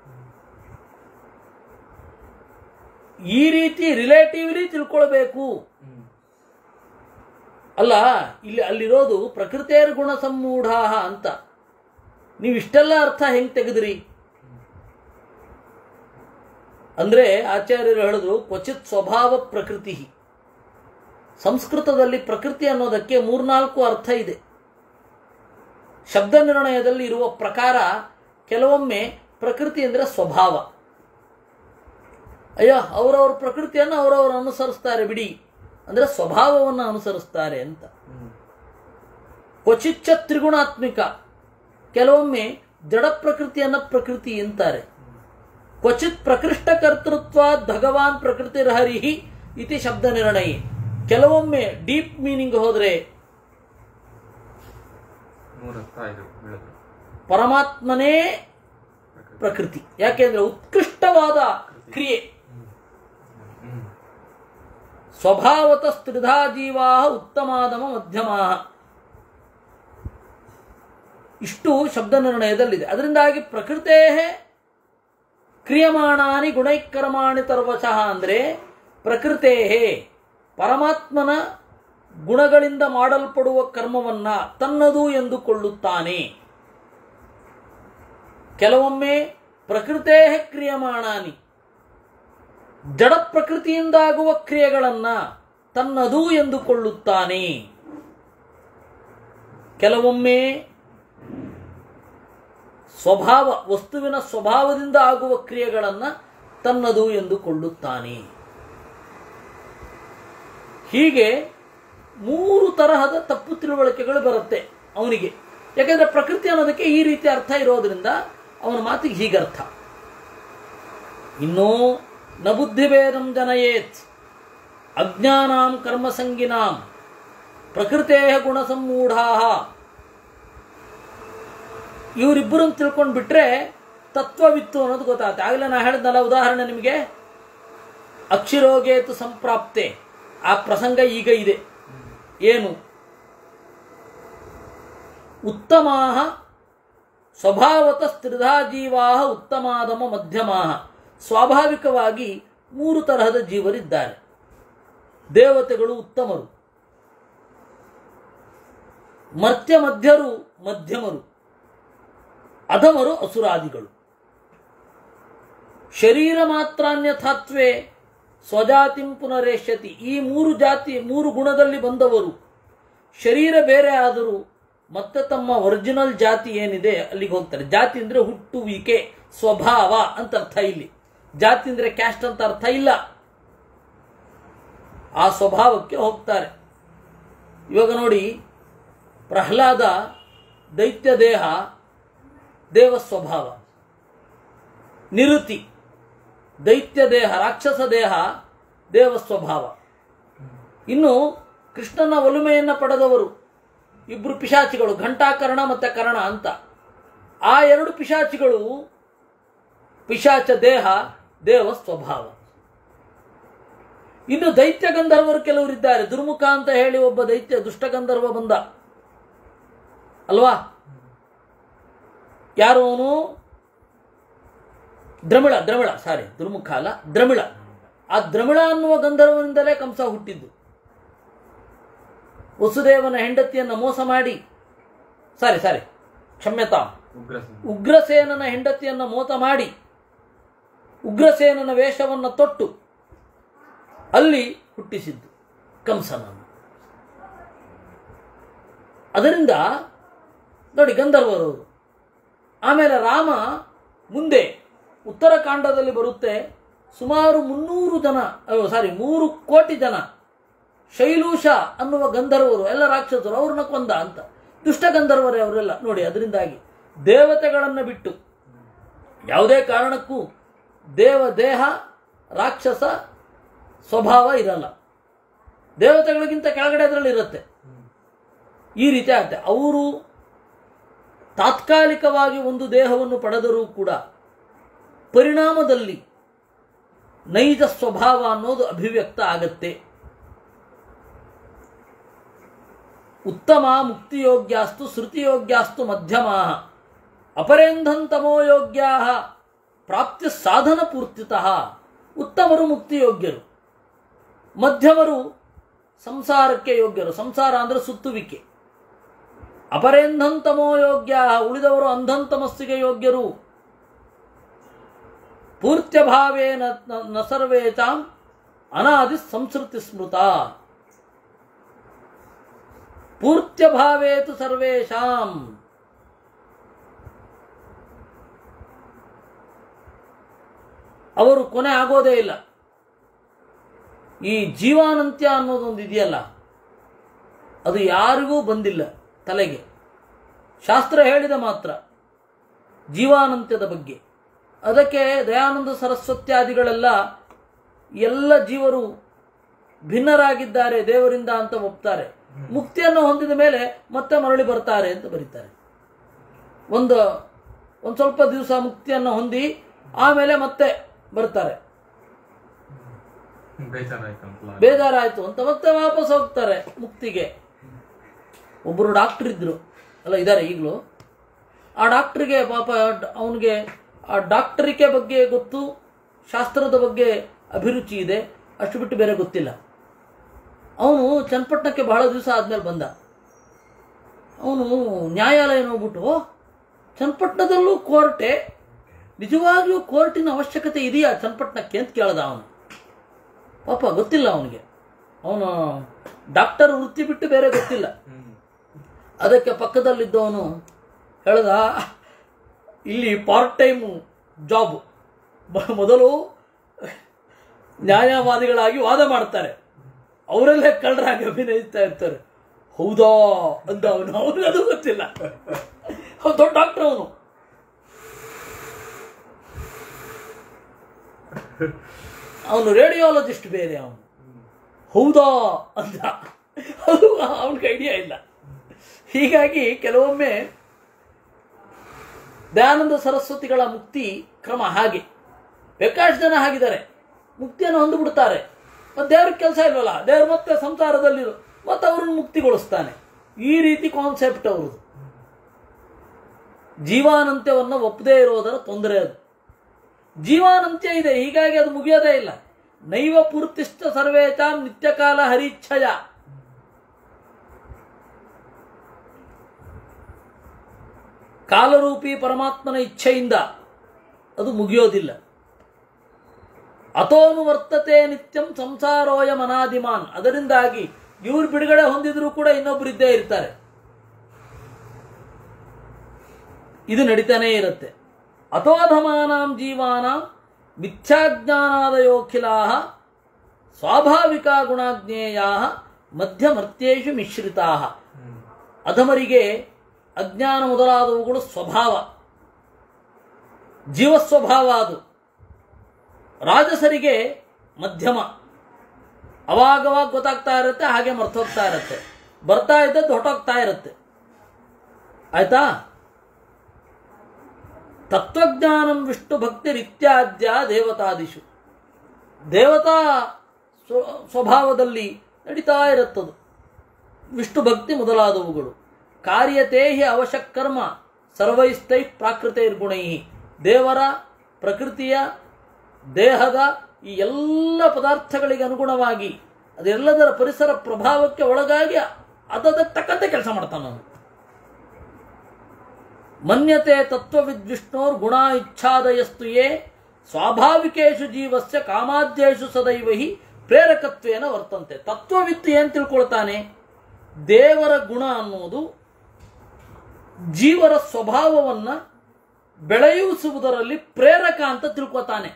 ಈ ರೀತಿ ರಿಲೇಟಿವ್ಲಿ ತಿಳ್ಕೊಳ್ಬೇಕು ಅಲ್ಲ ಇಲ್ಲಿ ಅಲ್ಲಿರೋದು ಪ್ರಕೃತಿಯರ್ ಗುಣ ಸಮ್ಮೂಢಾ ಅಂತ ನೀವು ಇಷ್ಟೆಲ್ಲ ಅರ್ಥ ಹೆಂಗ್ ತೆಗೆದ್ರಿ ಅಂದ್ರೆ ಆಚಾರ್ಯರು ಹೇಳಿದ್ರು ಕ್ವಚಿತ್ ಸ್ವಭಾವ ಪ್ರಕೃತಿ ಸಂಸ್ಕೃತದಲ್ಲಿ ಪ್ರಕೃತಿ ಅನ್ನೋದಕ್ಕೆ ಮೂರ್ನಾಲ್ಕು ಅರ್ಥ ಇದೆ ಶಬ್ದ ನಿರ್ಣಯದಲ್ಲಿ ಇರುವ ಪ್ರಕಾರ ಕೆಲವೊಮ್ಮೆ ಪ್ರಕೃತಿ ಅಂದರೆ ಸ್ವಭಾವ ಅಯ್ಯೋ ಅವರವ್ರ ಪ್ರಕೃತಿಯನ್ನು ಅವರವರು ಅನುಸರಿಸ್ತಾರೆ ಬಿಡಿ ಅಂದರೆ ಸ್ವಭಾವವನ್ನು ಅನುಸರಿಸ್ತಾರೆ ಅಂತ ಕ್ವಚಿಚ್ಚ ತ್ರಿಗುಣಾತ್ಮಿಕ ಕೆಲವೊಮ್ಮೆ ಜಡ ಪ್ರಕೃತಿಯನ್ನು ಪ್ರಕೃತಿ ಅಂತಾರೆ ಕ್ವಚಿತ್ ಪ್ರಕೃಷ್ಟ ಕರ್ತೃತ್ವ ಭಗವಾನ್ ಪ್ರಕೃತಿರ್ಹರಿಹಿ ಇತಿ ಶಬ್ದ ನಿರ್ಣಯ ಕೆಲವೊಮ್ಮೆ ಡೀಪ್ ಮೀನಿಂಗ್ ಹೋದರೆ ಮೂರತ್ತ ಇದು ಬೆಳೆದು ಪರಮಾತ್ಮನೇ ಪ್ರಕೃತಿ ಯಾಕೆಂದ್ರೆ ಉತ್ಕೃಷ್ಟವಾದ ಕ್ರಿಯೆ ಹ್ಮ್ ಸ್ವಭಾವತ ಸ್ತ್ರಿಧಾ ಜೀವಾ ಉತ್ತಮಾದಮ ಮಧ್ಯಮ ಇಷ್ಟು ಶಬ್ದ ನಿರ್ಣಯದಲ್ಲಿದೆ ಅದರಿಂದಾಗಿ ಪ್ರಕೃತೇ ಕ್ರಿಯಮಾಣಾನಿ ಗುಣೈಕರ್ಮಾಣಿ ತರ್ವಶಃ ಅಂದರೆ ಪ್ರಕೃತೇ ಪರಮಾತ್ಮನ ಗುಣಗಳಿಂದ ಮಾಡಲ್ಪಡುವ ಕರ್ಮವನ್ನ ತನ್ನದು ಎಂದುಕೊಳ್ಳುತ್ತಾನೆ ಕೆಲವೊಮ್ಮೆ ಪ್ರಕೃತೇ ಕ್ರಿಯಮಾಣಾನಿ ಜಡ ಪ್ರಕೃತಿಯಿಂದಾಗುವ ಕ್ರಿಯೆಗಳನ್ನ ತನ್ನದು ಎಂದುಕೊಳ್ಳುತ್ತಾನೆ ಕೆಲವೊಮ್ಮೆ ಸ್ವಭಾವ ವಸ್ತುವಿನ ಸ್ವಭಾವದಿಂದ ಆಗುವ ಕ್ರಿಯೆಗಳನ್ನ ತನ್ನದು ಎಂದುಕೊಳ್ಳುತ್ತಾನೆ ಹೀಗೆ ಮೂರು ತರಹದ ತಪ್ಪು ತಿಳುವಳಿಕೆಗಳು ಬರುತ್ತೆ ಅವನಿಗೆ ಯಾಕೆಂದ್ರೆ ಪ್ರಕೃತಿ ಅನ್ನೋದಕ್ಕೆ ಈ ರೀತಿ ಅರ್ಥ ಇರೋದ್ರಿಂದ ಅವನ ಮಾತಿಗೆ ಹೀಗೆ ಅರ್ಥ ಇನ್ನೂ ನ ಬುದ್ಧಿಭೇದಂ ಜನಯೇತ್ ಅಜ್ಞಾನಾಂ ಕರ್ಮಸಂಗಿನಾಂ ಪ್ರಕೃತೇ ಗುಣಸಮ್ಮೂಢಾ ಇವರಿಬ್ಬರನ್ನು ತಿಳ್ಕೊಂಡು ಬಿಟ್ರೆ ತತ್ವವಿತ್ತು ಅನ್ನೋದು ಗೊತ್ತಾಗುತ್ತೆ ಆಗಲೇ ನಾ ಹೇಳಿದ್ನಲ್ಲ ಉದಾಹರಣೆ ನಿಮಗೆ ಅಕ್ಷಿರೋಗೇತು ಸಂಪ್ರಾಪ್ತೆ ಆ ಪ್ರಸಂಗ ಈಗ ಇದೆ ಏನು ಉತ್ತಮಾ ಸ್ವಭಾವತ ಸ್ತ್ರಿಧಾ ಜೀವಾ ಉತ್ತಮಾದಮ ಮಧ್ಯಮಾ ಸ್ವಾಭಾವಿಕವಾಗಿ ಮೂರು ತರಹದ ಜೀವರಿದ್ದಾರೆ ದೇವತೆಗಳು ಉತ್ತಮರು ಮರ್ತ್ಯ ಮಧ್ಯರು ಮಧ್ಯಮರು ಅಧಮರು ಅಸುರಾದಿಗಳು ಶರೀರ ಮಾತ್ರಾನ್ಯಥಾತ್ವೇ ಸ್ವಜಾತಿಂ ಪುನರೇಷ್ಯತಿ ಈ ಮೂರು ಜಾತಿ ಮೂರು ಗುಣದಲ್ಲಿ ಬಂದವರು ಶರೀರ ಬೇರೆ ಆದರೂ ಮತ್ತೆ ತಮ್ಮ ಒರಿಜಿನಲ್ ಜಾತಿ ಏನಿದೆ ಅಲ್ಲಿಗೆ ಹೋಗ್ತಾರೆ ಜಾತಿ ಅಂದ್ರೆ ಹುಟ್ಟುವಿಕೆ ಸ್ವಭಾವ ಅಂತ ಅರ್ಥ ಇಲ್ಲಿ ಜಾತಿ ಅಂದ್ರೆ ಕ್ಯಾಸ್ಟ್ ಅಂತ ಅರ್ಥ ಇಲ್ಲ ಆ ಸ್ವಭಾವಕ್ಕೆ ಹೋಗ್ತಾರೆ ಇವಾಗ ನೋಡಿ ಪ್ರಹ್ಲಾದ ದೈತ್ಯ ದೇಹ ದೇವ ಸ್ವಭಾವ ನಿರುತಿ ದೈತ್ಯ ದೇಹ ರಾಕ್ಷಸ ದೇಹ ದೇವ ಸ್ವಭಾವ ಇನ್ನು ಕೃಷ್ಣನ ಒಲುಮೆಯನ್ನು ಪಡೆದವರು ಇಬ್ರು ಪಿಶಾಚಿಗಳು ಘಂಟಾಕರ್ಣ ಮತ್ತೆ ಕರ್ಣ ಅಂತ ಆ ಎರಡು ಪಿಶಾಚಿಗಳು ಪಿಶಾಚ ದೇಹ ದೇವ ಸ್ವಭಾವ ಇನ್ನು ದೈತ್ಯ ಗಂಧರ್ವರು ಕೆಲವರಿದ್ದಾರೆ ದುರ್ಮುಖ ಅಂತ ಹೇಳಿ ಒಬ್ಬ ದೈತ್ಯ ದುಷ್ಟ ಗಂಧರ್ವ ಬಂದ ಅಲ್ವಾ ಯಾರು ಅವನು ದ್ರಮಿಳ ದ್ರಮಿಳ ಸಾರಿ ದುರ್ಮುಖ ಅಲ್ಲ ದ್ರಮಿಳ ಆ ದ್ರಮಿಳ ಅನ್ನುವ ಗಂಧರ್ವನಿಂದಲೇ ಕಂಸ ಹುಟ್ಟಿದ್ದು ವಸುದೇವನ ಹೆಂಡತಿಯನ್ನು ಮೋಸ ಮಾಡಿ ಸಾರಿ ಸಾರಿ ಕ್ಷಮ್ಯತಾ ಉಗ್ರಸೇನ ಉಗ್ರಸೇನನ ಹೆಂಡತಿಯನ್ನು ಮೋಸ ಮಾಡಿ ಉಗ್ರಸೇನನ ವೇಷವನ್ನು ತೊಟ್ಟು ಅಲ್ಲಿ ಹುಟ್ಟಿಸಿದ್ದು ಕಂಸನನ್ನು ಅದರಿಂದ ನೋಡಿ ಗಂಧರ್ವರು ಆಮೇಲೆ ರಾಮ ಮುಂದೆ ಉತ್ತರಕಾಂಡದಲ್ಲಿ ಬರುತ್ತೆ ಸುಮಾರು ಮುನ್ನೂರು ಜನ ಸಾರಿ ಮೂರು ಕೋಟಿ ಜನ ಶೈಲೂಷ ಅನ್ನುವ ಗಂಧರ್ವರು ಎಲ್ಲ ರಾಕ್ಷಸರು ಅವ್ರನ್ನ ಕೊಂದ ಅಂತ ದುಷ್ಟ ಗಂಧರ್ವರೇ ಅವರೆಲ್ಲ ನೋಡಿ ಅದರಿಂದಾಗಿ ದೇವತೆಗಳನ್ನು ಬಿಟ್ಟು ಯಾವುದೇ ಕಾರಣಕ್ಕೂ ದೇವ ದೇಹ ರಾಕ್ಷಸ ಸ್ವಭಾವ ಇರಲ್ಲ ದೇವತೆಗಳಿಗಿಂತ ಕೆಳಗಡೆ ಅದರಲ್ಲಿ ಇರುತ್ತೆ ಈ ರೀತಿ ಆಗುತ್ತೆ ಅವರು ತಾತ್ಕಾಲಿಕವಾಗಿ ಒಂದು ದೇಹವನ್ನು ಪಡೆದರೂ ಕೂಡ ಪರಿಣಾಮದಲ್ಲಿ ನೈಜ ಸ್ವಭಾವ ಅನ್ನೋದು ಅಭಿವ್ಯಕ್ತ ಆಗತ್ತೆ ಉತ್ತಮ ಮುಕ್ತಿಯೋಗ್ಯಾಸ್ತು ಶ್ರುತಿಯೋಗ್ಯಾಸ್ತು ಮಧ್ಯಮ ಅಪರೇಂಧಂತಮೋ ಯೋಗ್ಯಾ ಪ್ರಾಪ್ತಿ ಸಾಧನ ಪೂರ್ತಿತಃ ಉತ್ತಮರು ಮುಕ್ತಿಯೋಗ್ಯರು ಮಧ್ಯಮರು ಸಂಸಾರಕ್ಕೆ ಯೋಗ್ಯರು ಸಂಸಾರ ಅಂದ್ರೆ ಸುತ್ತುವಿಕೆ ಅಪರೇಂಧಂತಮೋ ಯೋಗ್ಯ ಉಳಿದವರು ಅಂಧಂತಮಸ್ಸಿಗೆ ಯೋಗ್ಯರು ಪೂರ್ತ್ಯಭಾವೇ ನ- ನ ಸರ್ವೇಚಾಂ ಅನಾದಿ ಸಂಸ್ಕೃತಿ ಸ್ಮೃತ ಪೂರ್ತ್ಯಭಾವೇತು ಸರ್ವೇಷಾಂ ಅವರು ಕೊನೆ ಆಗೋದೇ ಇಲ್ಲ ಈ ಜೀವಾನಂತ್ಯ ಅನ್ನೋದೊಂದು ಇದೆಯಲ್ಲ ಅದು ಯಾರಿಗೂ ಬಂದಿಲ್ಲ ತಲೆಗೆ ಶಾಸ್ತ್ರ ಹೇಳಿದ ಮಾತ್ರ ಜೀವಾನಂತ್ಯದ ಬಗ್ಗೆ ಅದಕ್ಕೆ ದಯಾನಂದ ಸರಸ್ವತ್ಯಾದಿಗಳೆಲ್ಲ ಎಲ್ಲ ಜೀವರು ಭಿನ್ನರಾಗಿದ್ದಾರೆ ದೇವರಿಂದ ಅಂತ ಒಪ್ತಾರೆ ಮುಕ್ತಿಯನ್ನು ಹೊಂದಿದ ಮೇಲೆ ಮತ್ತೆ ಮರಳಿ ಬರ್ತಾರೆ ಅಂತ ಬರೀತಾರೆ ಒಂದು ಒಂದು ಸ್ವಲ್ಪ ದಿವಸ ಮುಕ್ತಿಯನ್ನು ಹೊಂದಿ ಆಮೇಲೆ ಮತ್ತೆ ಬರ್ತಾರೆ ಬೇಜಾರಾಯ್ತು ಅಂತಲ್ಲ ಬೇಜಾರಾಯ್ತು ಅಂತ ಮತ್ತೆ ವಾಪಸ್ ಹೋಗ್ತಾರೆ ಮುಕ್ತಿಗೆ ಒಬ್ಬರು ಡಾಕ್ಟರ್ ಇದ್ರು ಅಲ್ಲ ಇದ್ದಾರೆ ಈಗಲೂ ಆ ಡಾಕ್ಟ್ರಿಗೆ ಪಾಪ ಅವನಿಗೆ ಆ ಡಾಕ್ಟರಿಕೆ ಬಗ್ಗೆ ಗೊತ್ತು ಶಾಸ್ತ್ರದ ಬಗ್ಗೆ ಅಭಿರುಚಿ ಇದೆ ಅಷ್ಟು ಬಿಟ್ಟು ಬೇರೆ ಗೊತ್ತಿಲ್ಲ ಅವನು ಚನ್ನಪಟ್ಟಣಕ್ಕೆ ಬಹಳ ದಿವಸ ಆದ್ಮೇಲೆ ಬಂದ ಅವನು ನ್ಯಾಯಾಲಯ ನೋಡ್ಬಿಟ್ಟು "ಓ, ಚನ್ನಪಟ್ಟಣದಲ್ಲೂ ಕೋರ್ಟೆ ನಿಜವಾಗಿಯೂ ಕೋರ್ಟಿನ ಅವಶ್ಯಕತೆ ಇದೆಯಾ ಚನ್ನಪಟ್ಟಣಕ್ಕೆ ಅಂತ ಕೇಳ್ದ ಅವನು ಪಾಪ ಗೊತ್ತಿಲ್ಲ ಅವನಿಗೆ ಅವನು ಡಾಕ್ಟರ್ ವೃತ್ತಿ ಬಿಟ್ಟು ಬೇರೆ ಗೊತ್ತಿಲ್ಲ ಹ್ಮ್ ಅದಕ್ಕೆ ಪಕ್ಕದಲ್ಲಿದ್ದವನು ಹೇಳ್ದ ಇಲ್ಲಿ ಪಾರ್ಟ್ ಟೈಮ್ ಜಾಬ್ ಮೊದಲು ನ್ಯಾಯವಾದಿಗಳಾಗಿ ವಾದ ಮಾಡ್ತಾರೆ ಅವರಲ್ಲೇ ಕಳ್ಳರಾಗಿ ಅಭಿನಯಿಸ್ತಾ ಇರ್ತಾರೆ ಹೌದಾ ಅಂತ ಅವನು ಅವನಿಗೆ ಅದು ಗೊತ್ತಿಲ್ಲ ಅವ್ನು ದೊಡ್ಡ ಡಾಕ್ಟರ್ ಅವನು ಅವನು ರೇಡಿಯಾಲಜಿಸ್ಟ್ ಬೇರೆ ಅವನು ಹೌದಾ ಅಂತ ಅದು ಅವನಿಗೆ ಐಡಿಯಾ ಇಲ್ಲ ಹೀಗಾಗಿ ಕೆಲವೊಮ್ಮೆ ದಯಾನಂದ ಸರಸ್ವತಿಗಳ ಮುಕ್ತಿ ಕ್ರಮ ಹಾಗೆ ಬೇಕಾಷ್ಟು ಜನ ಹಾಗಿದ್ದಾರೆ ಮುಕ್ತಿಯನ್ನು ಹೊಂದಿಬಿಡ್ತಾರೆ ಮತ್ತೆ ದೇವ್ರಿಗೆ ಕೆಲಸ ಇಲ್ವಲ್ಲ ದೇವ್ರು ಮತ್ತೆ ಸಂಸಾರದಲ್ಲಿರು ಮತ್ತೆ ಅವ್ರನ್ನ ಮುಕ್ತಿಗೊಳಿಸ್ತಾನೆ ಈ ರೀತಿ ಕಾನ್ಸೆಪ್ಟ್ ಅವ್ರದ್ದು ಜೀವಾನಂತ್ಯವನ್ನು ಒಪ್ಪದೇ ಇರೋದರ ತೊಂದರೆ ಅದು ಜೀವಾನಂತ್ಯ ಇದೆ ಹೀಗಾಗಿ ಅದು ಮುಗಿಯೋದೇ ಇಲ್ಲ ನೈವ ಪೂರ್ತಿಷ್ಠ ಸರ್ವೇತಾಂ ನಿತ್ಯಕಾಲ ಹರಿಚ್ಛಯ ಕಾಲರೂಪಿ ಪರಮಾತ್ಮನ ಇಚ್ಛೆಯಿಂದ ಅದು ಮುಗಿಯೋದಿಲ್ಲ ಅಥೋನು ವರ್ತತೆ ನಿತ್ಯಂ ಸಂಸಾರೋಯ ಮನಾದಿಮಾನ್ ಅದರಿಂದಾಗಿ ಇವ್ರು ಬಿಡುಗಡೆ ಹೊಂದಿದ್ರು ಕೂಡ ಇನ್ನೊಬ್ರು ಇದ್ದೇ ಇರ್ತಾರೆ ಇದು ನಡೀತಾನೇ ಇರುತ್ತೆ ಅಥೋಧಮಾನಾಂ ಜೀವಾನಾಂ ಮಿಥ್ಯಾಜ್ಞಾನಾದಯೋಖಿಲಾ ಸ್ವಾಭಾವಿಕ ಗುಣಾಜ್ಞೇಯಾ ಮಧ್യമರ್ತ್ಯೇಷು ಮಿಶ್ರಿತಾ ಅಧಮರಿಗೆ ಅಜ್ಞಾನ ಮೊದಲಾದವುಗಳು ಸ್ವಭಾವ ಜೀವಸ್ವಭಾವ ಅದು ರಾಜಸರಿಗೆ ಮಧ್ಯಮ ಅವಾಗವಾಗ ಗೊತ್ತಾಗ್ತಾ ಇರುತ್ತೆ ಹಾಗೆ ಮರ್ತೋಗ್ತಾ ಇರುತ್ತೆ ಬರ್ತಾ ಇದ್ದದ್ದು ಹೊಟ್ಟೋಗ್ತಾ ಇರುತ್ತೆ ಆಯ್ತಾ ತತ್ವಜ್ಞಾನಂ ವಿಷ್ಣು ಭಕ್ತಿ ಇತ್ಯಾದ್ಯ ದೇವತಾದಿಶು ದೇವತಾ ಸ್ವ- ಸ್ವಭಾವದಲ್ಲಿ ನಡೀತಾ ಇರುತ್ತದು ವಿಷ್ಣು ಭಕ್ತಿ ಮೊದಲಾದವುಗಳು ಕಾರ್ಯತೆ ಹಿ ಅವಶಕರ್ಮ ಸರ್ವೈಸ್ತೈ ಪ್ರಾಕೃತೈರ್ಗುಣೈ ದೇವರ ಪ್ರಕೃತಿಯ ದೇಹದ ಈ ಎಲ್ಲ ಪದಾರ್ಥಗಳಿಗೆ ಅನುಗುಣವಾಗಿ ಅದೆಲ್ಲದರ ಪರಿಸರ ಪ್ರಭಾವಕ್ಕೆ ಒಳಗಾಗಿ ಅದಕ್ಕೆ ತಕ್ಕಂತೆ ಕೆಲಸ ಮಾಡ್ತಾನೆ ಅವನು ಮನ್ಯತೆ ತತ್ವವಿದ್ವಿಷ್ಣೋರ್ ಗುಣ ಇಚ್ಛಾದಯಸ್ತು ಯೇ ಸ್ವಾಭಾವಿಕೇಶು ಜೀವಸ್ಯ ಕಾಮಾದ್ಯೇಶು ಸದೈವ ಹಿ ಪ್ರೇರಕತ್ವೇನ ವರ್ತಂತೆ ತತ್ವವಿತ್ತು ಏನ್ ತಿಳ್ಕೊಳ್ತಾನೆ ದೇವರ ಗುಣ ಅನ್ನೋದು ಜೀವರ ಸ್ವಭಾವವನ್ನ ಬೆಳೆಯಿಸುವುದರಲ್ಲಿ ಪ್ರೇರಕ ಅಂತ ತಿಳ್ಕೊತಾನೆ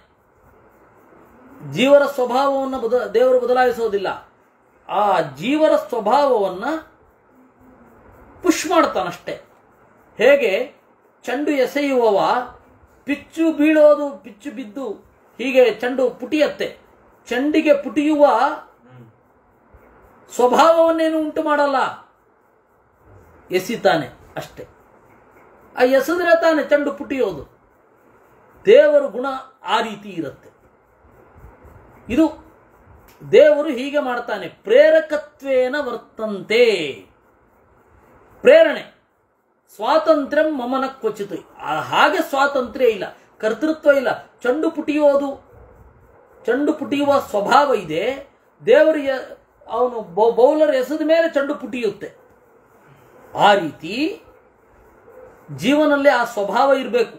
ಜೀವರ ಸ್ವಭಾವವನ್ನು ಬದ ದೇವರು ಬದಲಾಯಿಸೋದಿಲ್ಲ ಆ ಜೀವರ ಸ್ವಭಾವವನ್ನ ಪುಷ್ ಮಾಡ್ತಾನಷ್ಟೇ ಹೇಗೆ ಚೆಂಡು ಎಸೆಯುವವ ಪಿಚ್ಚು ಬೀಳೋದು ಪಿಚ್ಚು ಬಿದ್ದು ಹೀಗೆ ಚೆಂಡು ಪುಟಿಯತ್ತೆ ಚೆಂಡಿಗೆ ಪುಟಿಯುವ ಸ್ವಭಾವವನ್ನೇನು ಉಂಟು ಮಾಡಲ್ಲ ಎಸಿತಾನೆ ಅಷ್ಟೇ ಆ ಎಸೆದ್ರೆ ತಾನೆ ಚೆಂಡು ಪುಟಿಯೋದು ದೇವರ ಗುಣ ಆ ರೀತಿ ಇರುತ್ತೆ ಇದು ದೇವರು ಹೀಗೆ ಮಾಡ್ತಾನೆ ಪ್ರೇರಕತ್ವೇನ ವರ್ತಂತೆ ಪ್ರೇರಣೆ ಸ್ವಾತಂತ್ರ್ಯ ಮಮನ ಕ್ವಚಿತ್ ಆ ಹಾಗೆ ಸ್ವಾತಂತ್ರ್ಯ ಇಲ್ಲ ಕರ್ತೃತ್ವ ಇಲ್ಲ ಚೆಂಡು ಪುಟಿಯೋದು ಚೆಂಡು ಪುಟಿಯುವ ಸ್ವಭಾವ ಇದೆ ದೇವರಿಗೆ ಅವನು ಬೌಲರ್ ಎಸೆದ ಮೇಲೆ ಚೆಂಡು ಪುಟಿಯುತ್ತೆ ಆ ರೀತಿ ಜೀವನಲ್ಲಿ ಆ ಸ್ವಭಾವ ಇರಬೇಕು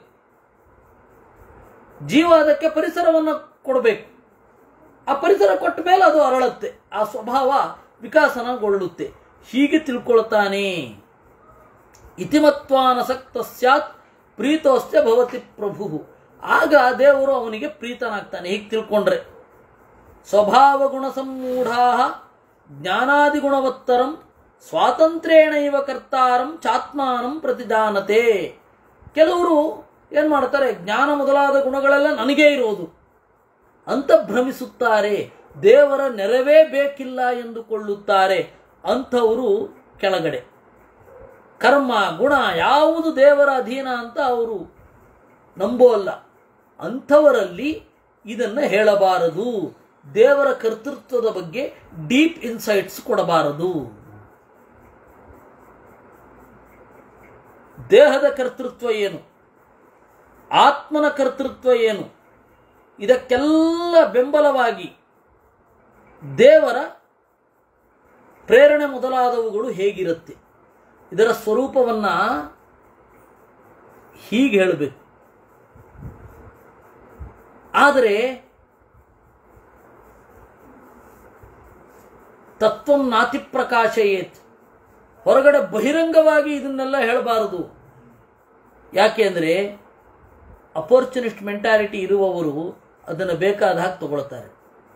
ಜೀವ ಅದಕ್ಕೆ ಪರಿಸರವನ್ನು ಕೊಡಬೇಕು ಆ ಪರಿಸರ ಕೊಟ್ಟ ಮೇಲೆ ಅದು ಅರಳುತ್ತೆ ಆ ಸ್ವಭಾವ ವಿಕಾಸನಗೊಳ್ಳುತ್ತೆ ಹೀಗೆ ತಿಳ್ಕೊಳ್ತಾನೆ ಇತಿಮತ್ವಾನಸಕ್ತ ಸ್ಯಾತ್ ಪ್ರೀತೋಸ್ಯ ಭವತಿ ಪ್ರಭು ಆಗ ದೇವರು ಅವನಿಗೆ ಪ್ರೀತನಾಗ್ತಾನೆ ಹೀಗೆ ತಿಳ್ಕೊಂಡ್ರೆ ಸ್ವಭಾವ ಗುಣ ಸಮ್ಮೂಢಾ ಜ್ಞಾನಾದಿ ಗುಣವತ್ತರಂ ಸ್ವಾತಂತ್ರ್ಯೇಣ ಇವ ಕರ್ತಾರಂ ಚಾತ್ಮಾನಂ ಪ್ರತಿಜಾನತೆ ಕೆಲವರು ಏನ್ ಮಾಡ್ತಾರೆ ಜ್ಞಾನ ಮೊದಲಾದ ಗುಣಗಳೆಲ್ಲ ನನಗೇ ಇರೋದು ಅಂತ ಭ್ರಮಿಸುತ್ತಾರೆ ದೇವರ ನೆರವೇ ಬೇಕಿಲ್ಲ ಎಂದುಕೊಳ್ಳುತ್ತಾರೆ ಅಂಥವರು ಕೆಳಗಡೆ ಕರ್ಮ ಗುಣ ಯಾವುದು ದೇವರ ಅಧೀನ ಅಂತ ಅವರು ನಂಬೋಲ್ಲ ಅಂಥವರಲ್ಲಿ ಇದನ್ನು ಹೇಳಬಾರದು ದೇವರ ಕರ್ತೃತ್ವದ ಬಗ್ಗೆ ಡೀಪ್ ಇನ್ಸೈಟ್ಸ್ ಕೊಡಬಾರದು ದೇಹದ ಕರ್ತೃತ್ವ ಏನು ಆತ್ಮನ ಕರ್ತೃತ್ವ ಏನು ಇದಕ್ಕೆಲ್ಲ ಬೆಂಬಲವಾಗಿ ದೇವರ ಪ್ರೇರಣೆ ಮೊದಲಾದವುಗಳು ಹೇಗಿರುತ್ತೆ ಇದರ ಸ್ವರೂಪವನ್ನ ಹೀಗೆ ಹೇಳಬೇಕು ಆದರೆ ತತ್ವಂ ನಾತಿ ಪ್ರಕಾಶಯೇತ್ ಹೊರಗಡೆ ಬಹಿರಂಗವಾಗಿ ಇದನ್ನೆಲ್ಲ ಹೇಳಬಾರದು ಯಾಕೆ ಅಂದರೆ ಅಪೋರ್ಚುನಿಸ್ಟ್ ಮೆಂಟಾಲಿಟಿ ಇರುವವರು ಅದನ್ನು ಬೇಕಾದ ಹಾಗೆ ತಗೊಳ್ತಾರೆ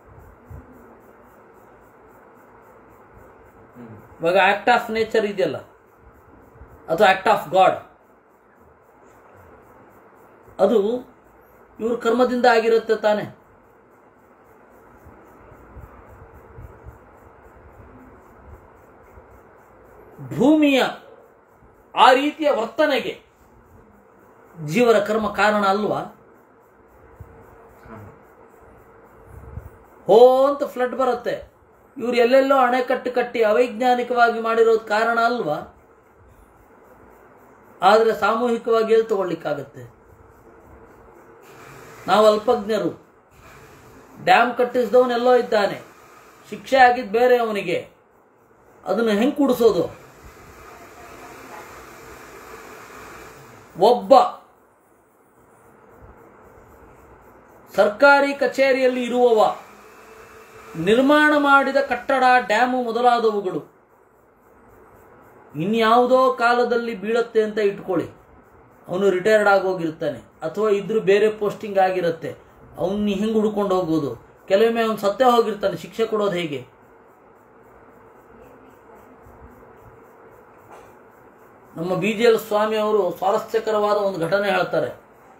ಇವಾಗ ಆಕ್ಟ್ ಆಫ್ ನೇಚರ್ ಇದೆಯಲ್ಲ ಅಥವಾ ಆಕ್ಟ್ ಆಫ್ ಗಾಡ್ ಅದು ಇವ್ರ ಕರ್ಮದಿಂದ ಆಗಿರುತ್ತೆ ತಾನೆ ಭೂಮಿಯ ಆ ರೀತಿಯ ವರ್ತನೆಗೆ ಜೀವನ ಕರ್ಮ ಕಾರಣ ಅಲ್ವಾ ಹೋ ಅಂತ ಫ್ಲಡ್ ಬರುತ್ತೆ ಇವ್ರು ಎಲ್ಲೆಲ್ಲೋ ಅಣೆಕಟ್ಟು ಕಟ್ಟಿ ಅವೈಜ್ಞಾನಿಕವಾಗಿ ಮಾಡಿರೋದು ಕಾರಣ ಅಲ್ವಾ ಆದರೆ ಸಾಮೂಹಿಕವಾಗಿ ಎಲ್ಲಿ ತಗೊಳ್ಳಿಕ್ಕಾಗತ್ತೆ ನಾವು ಅಲ್ಪಜ್ಞರು ಡ್ಯಾಮ್ ಕಟ್ಟಿಸಿದವನೆಲ್ಲೋ ಇದ್ದಾನೆ ಶಿಕ್ಷೆ ಆಗಿದ್ದು ಬೇರೆ ಅವನಿಗೆ ಅದನ್ನು ಹೆಂಗೆ ಕೂಡಿಸೋದು ಒಬ್ಬ ಸರ್ಕಾರಿ ಕಚೇರಿಯಲ್ಲಿ ಇರುವವ ನಿರ್ಮಾಣ ಮಾಡಿದ ಕಟ್ಟಡ ಡ್ಯಾಮು ಮೊದಲಾದವುಗಳು ಇನ್ಯಾವುದೋ ಕಾಲದಲ್ಲಿ ಬೀಳತ್ತೆ ಅಂತ ಇಟ್ಕೊಳ್ಳಿ ಅವನು ರಿಟೈರ್ಡ್ ಆಗೋಗಿರ್ತಾನೆ ಅಥವಾ ಇದ್ರೂ ಬೇರೆ ಪೋಸ್ಟಿಂಗ್ ಆಗಿರುತ್ತೆ ಅವನ್ನ ಹೆಂಗೆ ಹುಡ್ಕೊಂಡು ಹೋಗೋದು ಕೆಲವೊಮ್ಮೆ ಅವನು ಸತ್ತೇ ಹೋಗಿರ್ತಾನೆ ಶಿಕ್ಷೆ ಕೊಡೋದು ಹೇಗೆ ನಮ್ಮ ಬಿ ಜಿ ಎಲ್ ಸ್ವಾಮಿ ಅವರು ಸ್ವಾರಸ್ಯಕರವಾದ ಒಂದು ಘಟನೆ ಹೇಳ್ತಾರೆ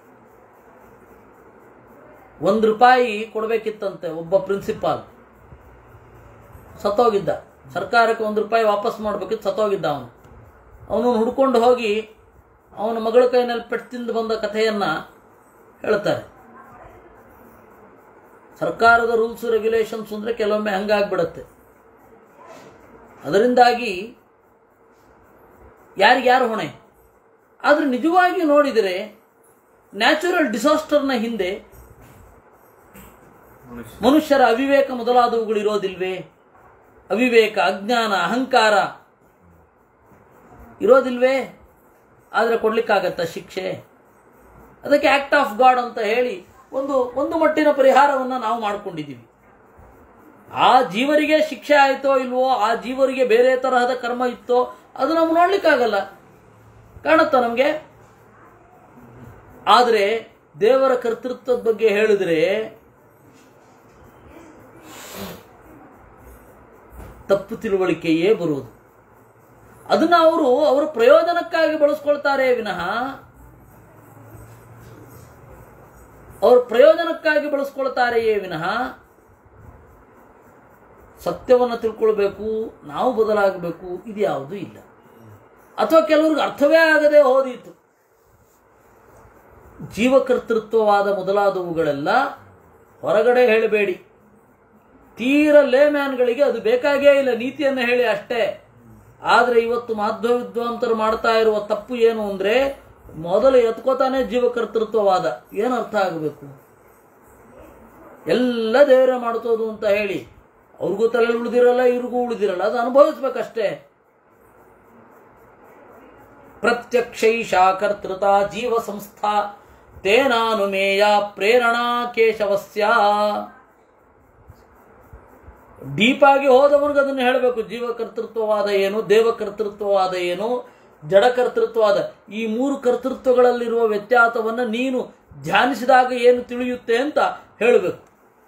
ಒಂದು ರೂಪಾಯಿ ಕೊಡಬೇಕಿತ್ತಂತೆ ಒಬ್ಬ ಪ್ರಿನ್ಸಿಪಾಲ್ ಸತ್ತೋಗಿದ್ದ ಸರ್ಕಾರಕ್ಕೆ ಒಂದು ರೂಪಾಯಿ ವಾಪಸ್ ಮಾಡಬೇಕಿತ್ತು ಸತ್ತೋಗಿದ್ದ ಅವನು ಅವನನ್ನು ಹುಡ್ಕೊಂಡು ಹೋಗಿ ಅವನ ಮಗಳ ಕೈನಲ್ಲಿ ಪೆಟ್ಟು ತಿಂದು ಬಂದ ಕಥೆಯನ್ನು ಹೇಳ್ತಾರೆ ಸರ್ಕಾರದ ರೂಲ್ಸ್ ರೆಗ್ಯುಲೇಷನ್ಸ್ ಅಂದರೆ ಕೆಲವೊಮ್ಮೆ ಹಂಗಾಗ್ಬಿಡತ್ತೆ ಅದರಿಂದಾಗಿ ಯಾರಿಗ್ಯಾರು ಹೊಣೆ ಆದರೆ ನಿಜವಾಗಿ ನೋಡಿದರೆ ನ್ಯಾಚುರಲ್ ಡಿಸಾಸ್ಟರ್ನ ಹಿಂದೆ ಮನುಷ್ಯ ಮನುಷ್ಯರ ಅವಿವೇಕ ಮೊದಲಾದವುಗಳು ಇರೋದಿಲ್ವೇ ಅವಿವೇಕ ಅಜ್ಞಾನ ಅಹಂಕಾರ ಇರೋದಿಲ್ವೇ ಆದರೆ ಕೊಡ್ಲಿಕ್ಕಾಗತ್ತ ಶಿಕ್ಷೆ ಅದಕ್ಕೆ ಆಕ್ಟ್ ಆಫ್ ಗಾಡ್ ಅಂತ ಹೇಳಿ ಒಂದು ಒಂದು ಮಟ್ಟಿನ ಪರಿಹಾರವನ್ನು ನಾವು ಮಾಡ್ಕೊಂಡಿದ್ದೀವಿ ಆ ಜೀವರಿಗೆ ಶಿಕ್ಷೆ ಆಯಿತೋ ಇಲ್ವೋ ಆ ಜೀವರಿಗೆ ಬೇರೆ ತರಹದ ಕರ್ಮ ಇತ್ತೋ ಅದು ನಾವು ನೋಡ್ಲಿಕ್ಕಾಗಲ್ಲ ಕಾಣುತ್ತಾ ನಮಗೆ ಆದರೆ ದೇವರ ಕರ್ತೃತ್ವದ ಬಗ್ಗೆ ಹೇಳಿದ್ರೆ ತಪ್ಪು ತಿಳುವಳಿಕೆಯೇ ಬರುವುದು ಅದನ್ನ ಅವರು ಅವರ ಪ್ರಯೋಜನಕ್ಕಾಗಿ ಬಳಸ್ಕೊಳ್ತಾರೆ ವಿನಃ ಅವ್ರ ಪ್ರಯೋಜನಕ್ಕಾಗಿ ಬಳಸ್ಕೊಳ್ತಾರೆಯೇ ವಿನಃ ಸತ್ಯವನ್ನು ತಿಳ್ಕೊಳ್ಬೇಕು ನಾವು ಬದಲಾಗಬೇಕು ಇದು ಯಾವುದೂ ಇಲ್ಲ ಅಥವಾ ಕೆಲವ್ರಿಗೆ ಅರ್ಥವೇ ಆಗದೆ ಹೋದೀತು ಜೀವಕರ್ತೃತ್ವವಾದ ಮೊದಲಾದವುಗಳೆಲ್ಲ ಹೊರಗಡೆ ಹೇಳಬೇಡಿ ತೀರ ಲೇಮ್ಯಾನ್ಗಳಿಗೆ ಅದು ಬೇಕಾಗೇ ಇಲ್ಲ ನೀತಿಯನ್ನು ಹೇಳಿ ಅಷ್ಟೇ ಆದರೆ ಇವತ್ತು ಮಾಧ್ವ ವಿದ್ವಾಂಸರು ಮಾಡ್ತಾ ಇರುವ ತಪ್ಪು ಏನು ಅಂದರೆ ಮೊದಲು ಎತ್ಕೋತಾನೆ ಜೀವಕರ್ತೃತ್ವವಾದ ಏನು ಅರ್ಥ ಆಗಬೇಕು ಎಲ್ಲ ದೇವರೇ ಮಾಡ್ತೋದು ಅಂತ ಹೇಳಿ ಅವ್ರಿಗೂ ತಲೆ ಉಳಿದಿರಲ್ಲ ಇವ್ರಿಗೂ ಉಳಿದಿರಲ್ಲ ಅದು ಅನುಭವಿಸ್ಬೇಕಷ್ಟೇ ಪ್ರತ್ಯಕ್ಷೈಷಾ ಕರ್ತೃತ ಜೀವ ಸಂಸ್ಥಾ ತೇನಾನುಮೇಯ ಪ್ರೇರಣಾ ಕೇಶವಸ್ಯ ಡೀಪ್ ಆಗಿ ಹೋದವನಿಗೆ ಅದನ್ನು ಹೇಳಬೇಕು ಜೀವಕರ್ತೃತ್ವವಾದ ಏನು ದೇವಕರ್ತೃತ್ವವಾದ ಏನು ಜಡಕರ್ತೃತ್ವವಾದ ಈ ಮೂರು ಕರ್ತೃತ್ವಗಳಲ್ಲಿರುವ ವ್ಯತ್ಯಾಸವನ್ನು ನೀನು ಧ್ಯಾನಿಸಿದಾಗ ಏನು ತಿಳಿಯುತ್ತೆ ಅಂತ ಹೇಳಬೇಕು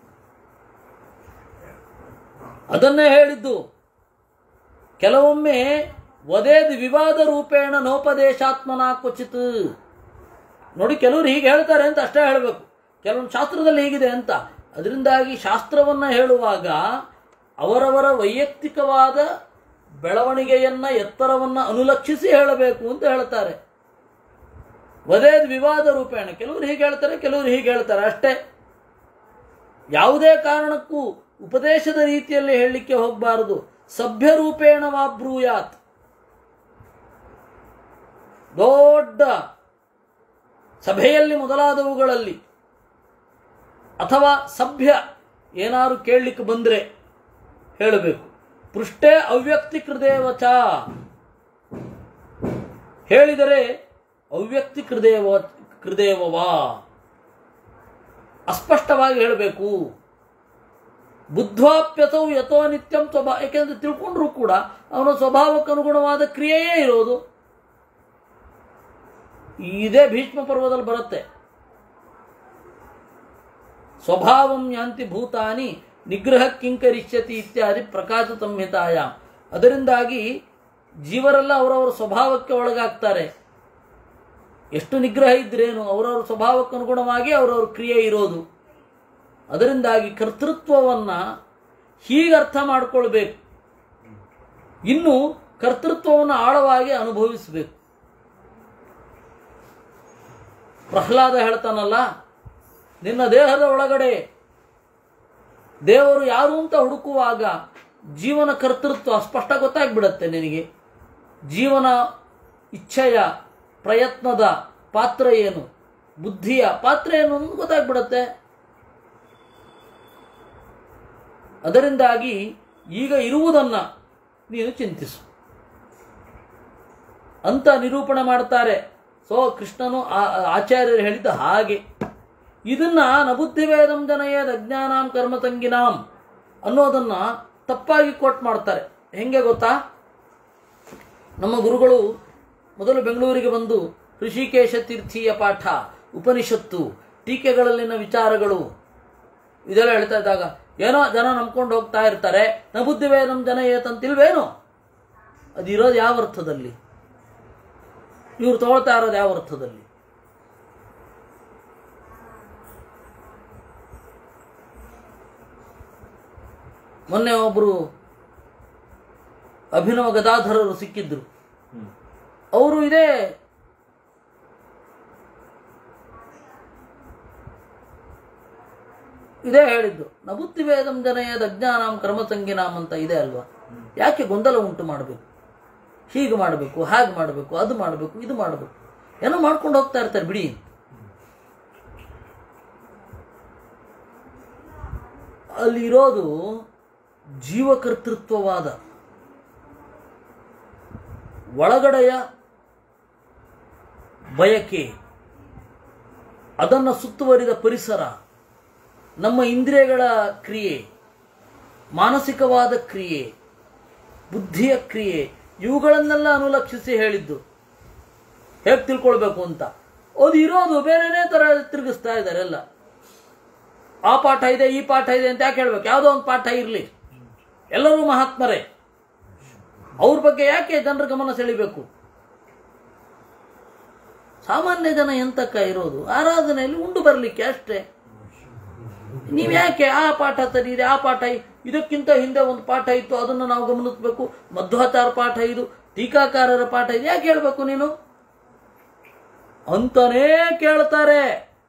ಅದನ್ನೇ ಹೇಳಿದ್ದು ಕೆಲವೊಮ್ಮೆ ವದೇದ್ ವಿವಾದ ರೂಪೇಣ ನೋಪದೇಶಾತ್ಮನ ಕ್ವಚಿತ್ ನೋಡಿ ಕೆಲವರು ಹೀಗೆ ಹೇಳ್ತಾರೆ ಅಂತ ಅಷ್ಟೇ ಹೇಳಬೇಕು ಕೆಲವೊಂದು ಶಾಸ್ತ್ರದಲ್ಲಿ ಹೀಗಿದೆ ಅಂತ ಅದರಿಂದಾಗಿ ಶಾಸ್ತ್ರವನ್ನು ಹೇಳುವಾಗ ಅವರವರ ವೈಯಕ್ತಿಕವಾದ ಬೆಳವಣಿಗೆಯನ್ನ ಎತ್ತರವನ್ನ ಅನುಲಕ್ಷಿಸಿ ಹೇಳಬೇಕು ಅಂತ ಹೇಳ್ತಾರೆ ವದೇದ್ ವಿವಾದ ರೂಪೇಣ ಕೆಲವರು ಹೀಗೆ ಹೇಳ್ತಾರೆ ಕೆಲವರು ಹೀಗೆ ಹೇಳ್ತಾರೆ ಅಷ್ಟೇ ಯಾವುದೇ ಕಾರಣಕ್ಕೂ ಉಪದೇಶದ ರೀತಿಯಲ್ಲಿ ಹೇಳಲಿಕ್ಕೆ ಹೋಗಬಾರದು ಸಭ್ಯ ರೂಪೇಣ ವಾಬ್ರೂಯಾತ್ ದೊಡ್ಡ ಸಭೆಯಲ್ಲಿ ಮೊದಲಾದವುಗಳಲ್ಲಿ ಅಥವಾ ಸಭ್ಯ ಏನಾರು ಕೇಳಲಿಕ್ಕೆ ಬಂದರೆ ಹೇಳಬೇಕು ಪೃಷ್ಠೆ ಅವ್ಯಕ್ತಿಕೃದೇವಚ ಹೇಳಿದರೆ ಅವ್ಯಕ್ತಿಕೃದೇವ ಕೃದೇವವಾ ಅಸ್ಪಷ್ಟವಾಗಿ ಹೇಳಬೇಕು ಬುದ್ಧ್ವಾಪ್ಯತವು ಯಥೋ ನಿತ್ಯಂ ಸ್ವಭಾವ ಏಕೆಂದ್ರೆ ತಿಳ್ಕೊಂಡ್ರೂ ಕೂಡ ಅವನ ಸ್ವಭಾವಕ್ಕೆ ಅನುಗುಣವಾದ ಕ್ರಿಯೆಯೇ ಇರೋದು ಇದೇ ಭೀಷ್ಮ ಪರ್ವದಲ್ಲಿ ಬರುತ್ತೆ ಸ್ವಭಾವಂ ಯಾಂತಿ ಭೂತಾನಿ ನಿಗ್ರಹ ಕಿಂಕರಿಷ್ಯತಿ ಇತ್ಯಾದಿ ಪ್ರಕಾಶ ಸಂಹಿತಾಯ ಅದರಿಂದಾಗಿ ಜೀವರೆಲ್ಲ ಅವರವರ ಸ್ವಭಾವಕ್ಕೆ ಒಳಗಾಗ್ತಾರೆ ಎಷ್ಟು ನಿಗ್ರಹ ಇದ್ರೇನು ಅವರವರ ಸ್ವಭಾವಕ್ಕೆ ಅನುಗುಣವಾಗಿ ಅವರವ್ರ ಕ್ರಿಯೆ ಇರೋದು ಅದರಿಂದಾಗಿ ಕರ್ತೃತ್ವವನ್ನು ಹೀಗೆ ಅರ್ಥ ಮಾಡಿಕೊಳ್ಬೇಕು ಇನ್ನು ಕರ್ತೃತ್ವವನ್ನು ಆಳವಾಗಿ ಅನುಭವಿಸಬೇಕು ಪ್ರಹ್ಲಾದ ಹೇಳ್ತಾನಲ್ಲ ನಿನ್ನ ದೇಹದ ಒಳಗಡೆ ದೇವರು ಯಾರು ಅಂತ ಹುಡುಕುವಾಗ ಜೀವನ ಕರ್ತೃತ್ವ ಸ್ಪಷ್ಟ ಗೊತ್ತಾಗ್ಬಿಡತ್ತೆ ನಿನಗೆ ಜೀವನ ಇಚ್ಛೆಯ ಪ್ರಯತ್ನದ ಪಾತ್ರ ಏನು ಬುದ್ಧಿಯ ಪಾತ್ರ ಏನು ಅಂತ ಗೊತ್ತಾಗ್ಬಿಡತ್ತೆ ಅದರಿಂದಾಗಿ ಈಗ ಇರುವುದನ್ನ ನೀನು ಚಿಂತಿಸು ಅಂತ ನಿರೂಪಣೆ ಮಾಡ್ತಾರೆ ಸೊ ಕೃಷ್ಣನು ಆ- ಆಚಾರ್ಯರು ಹೇಳಿದ್ದ ಹಾಗೆ ಇದನ್ನ ನಬುದ್ಧಿವೇದಂ ಜನಯೇದ ಅಜ್ಞಾನಾಂ ಕರ್ಮತಂಗಿನಾಂ ಅನ್ನೋದನ್ನ ತಪ್ಪಾಗಿ ಕೋಟ್ ಮಾಡ್ತಾರೆ ಹೆಂಗೆ ಗೊತ್ತಾ ನಮ್ಮ ಗುರುಗಳು ಮೊದಲು ಬೆಂಗಳೂರಿಗೆ ಬಂದು ಋಷಿಕೇಶ ತೀರ್ಥೀಯ ಪಾಠ ಉಪನಿಷತ್ತು ಟೀಕೆಗಳಲ್ಲಿನ ವಿಚಾರಗಳು ಇದೆಲ್ಲ ಹೇಳ್ತಾ ಇದ್ದಾಗ ಏನೋ ಜನ ನಂಬ್ಕೊಂಡು ಹೋಗ್ತಾ ಇರ್ತಾರೆ ನ ಬುದ್ಧಿವೇದಂ ಜನ ಏತಂತಿಲ್ವೇನೋ ಅದಿರೋದು ಯಾವ ಅರ್ಥದಲ್ಲಿ ಇವ್ರು ತಗೊಳ್ತಾ ಇರೋದು ಯಾವ ಅರ್ಥದಲ್ಲಿ ಮೊನ್ನೆ ಒಬ್ಬರು ಅಭಿನವ ಗದಾಧರರು ಸಿಕ್ಕಿದ್ರು ಅವರು ಇದೇ ಇದೇ ಹೇಳಿದ್ದು ನಬುತ್ತಿ ವೇದಂ ಜನಯದ ಅಜ್ಞಾನಾಂ ಕರ್ಮಸಂಗಿನಾಂ ಅಂತ ಇದೆ ಅಲ್ವಾ ಯಾಕೆ ಗೊಂದಲ ಉಂಟು ಮಾಡಬೇಕು ಹೀಗೆ ಮಾಡಬೇಕು ಹಾಗೆ ಮಾಡಬೇಕು ಅದು ಮಾಡಬೇಕು ಇದು ಮಾಡಬೇಕು ಏನೋ ಮಾಡ್ಕೊಂಡು ಹೋಗ್ತಾ ಇರ್ತಾರೆ ಬಿಡಿ ಅಲ್ಲಿರೋದು ಜೀವಕರ್ತೃತ್ವವಾದ ಒಳಗಡೆಯ ಬಯಕೆ ಅದನ್ನು ಸುತ್ತುವರಿದ ಪರಿಸರ ನಮ್ಮ ಇಂದ್ರಿಯಗಳ ಕ್ರಿಯೆ ಮಾನಸಿಕವಾದ ಕ್ರಿಯೆ ಬುದ್ಧಿಯ ಕ್ರಿಯೆ ಇವುಗಳನ್ನೆಲ್ಲ ಅನುಲಕ್ಷಿಸಿ ಹೇಳಿದ್ದು ಹೇಗೆ ತಿಳ್ಕೊಳ್ಬೇಕು ಅಂತ ಅದು ಇರೋದು ಬೇರೆನೇ ತರ ತಿರುಗಿಸ್ತಾ ಇದ್ದಾರೆ ಎಲ್ಲ ಆ ಪಾಠ ಇದೆ ಈ ಪಾಠ ಇದೆ ಅಂತ ಯಾಕೆ ಹೇಳ್ಬೇಕು ಯಾವುದೋ ಒಂದು ಪಾಠ ಇರಲಿ ಎಲ್ಲರೂ ಮಹಾತ್ಮರೇ ಅವ್ರ ಬಗ್ಗೆ ಯಾಕೆ ಜನರ ಗಮನ ಸೆಳಿಬೇಕು ಸಾಮಾನ್ಯ ಜನ ಎಂತಕ್ಕ ಇರೋದು ಆರಾಧನೆಯಲ್ಲಿ ಉಂಡು ಬರಲಿಕ್ಕೆ ಅಷ್ಟೇ ನೀವು ಯಾಕೆ ಆ ಪಾಠ ಸರಿ ಇದೆ ಆ ಪಾಠ ಇ- ಇದಕ್ಕಿಂತ ಹಿಂದೆ ಒಂದು ಪಾಠ ಇತ್ತು ಅದನ್ನು ನಾವು ಗಮನಿಸಬೇಕು ಮಧ್ವಾಚಾರ ಪಾಠ ಇದು ಟೀಕಾಕಾರರ ಪಾಠ ಇದೆ ಯಾಕೆ ಹೇಳ್ಬೇಕು ನೀನು ಅಂತಾನೇ ಕೇಳ್ತಾರೆ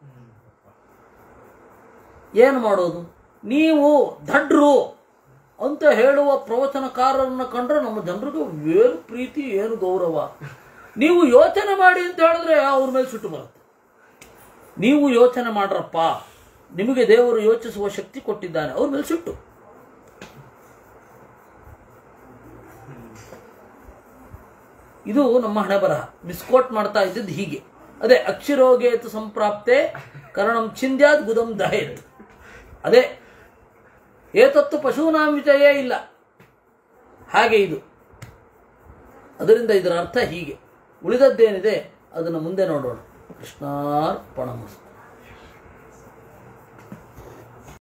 ಏನು ಮಾಡೋದು ನೀವು ದಡ್ರು ಅಂತ ಹೇಳುವ ಪ್ರವಚನಕಾರರನ್ನ ಕಂಡ್ರೆ ನಮ್ಮ ಜನರಿಗೆ ಏನು ಪ್ರೀತಿ ಏನು ಗೌರವ ನೀವು ಯೋಚನೆ ಮಾಡಿ ಅಂತ ಹೇಳಿದ್ರೆ ಅವ್ರ ಮೇಲೆ ಸಿಟ್ಟು ಬರುತ್ತೆ ನೀವು ಯೋಚನೆ ಮಾಡ್ರಪ್ಪ ನಿಮಗೆ ದೇವರು ಯೋಚಿಸುವ ಶಕ್ತಿ ಕೊಟ್ಟಿದ್ದಾನೆ ಅವ್ರ ಮೇಲೆ ಸಿಟ್ಟು ಇದು ನಮ್ಮ ಹಣೆ ಬರಹ ಮಿಸ್ಕೋಟ್ ಮಾಡ್ತಾ ಇದ್ದದ್ದು ಹೀಗೆ ಅದೇ ಅಕ್ಷಿರೋಗೇತು ಸಂಪ್ರಾಪ್ತೆ ಕರಣಂ ಚಿಂದ್ಯಾದ್ ಗುದಂ ದಹೇತ್ ಅದೇ ಏತತ್ತು ಪಶೂನಾಂ ವಿಜಯೇ ಇಲ್ಲ ಹಾಗೆ ಇದು ಅದರಿಂದ ಇದರ ಅರ್ಥ ಹೀಗೆ ಉಳಿದದ್ದೇನಿದೆ ಅದನ್ನು ಮುಂದೆ ನೋಡೋಣ ಕೃಷ್ಣಾರ್ಪಣಮಸ್ತು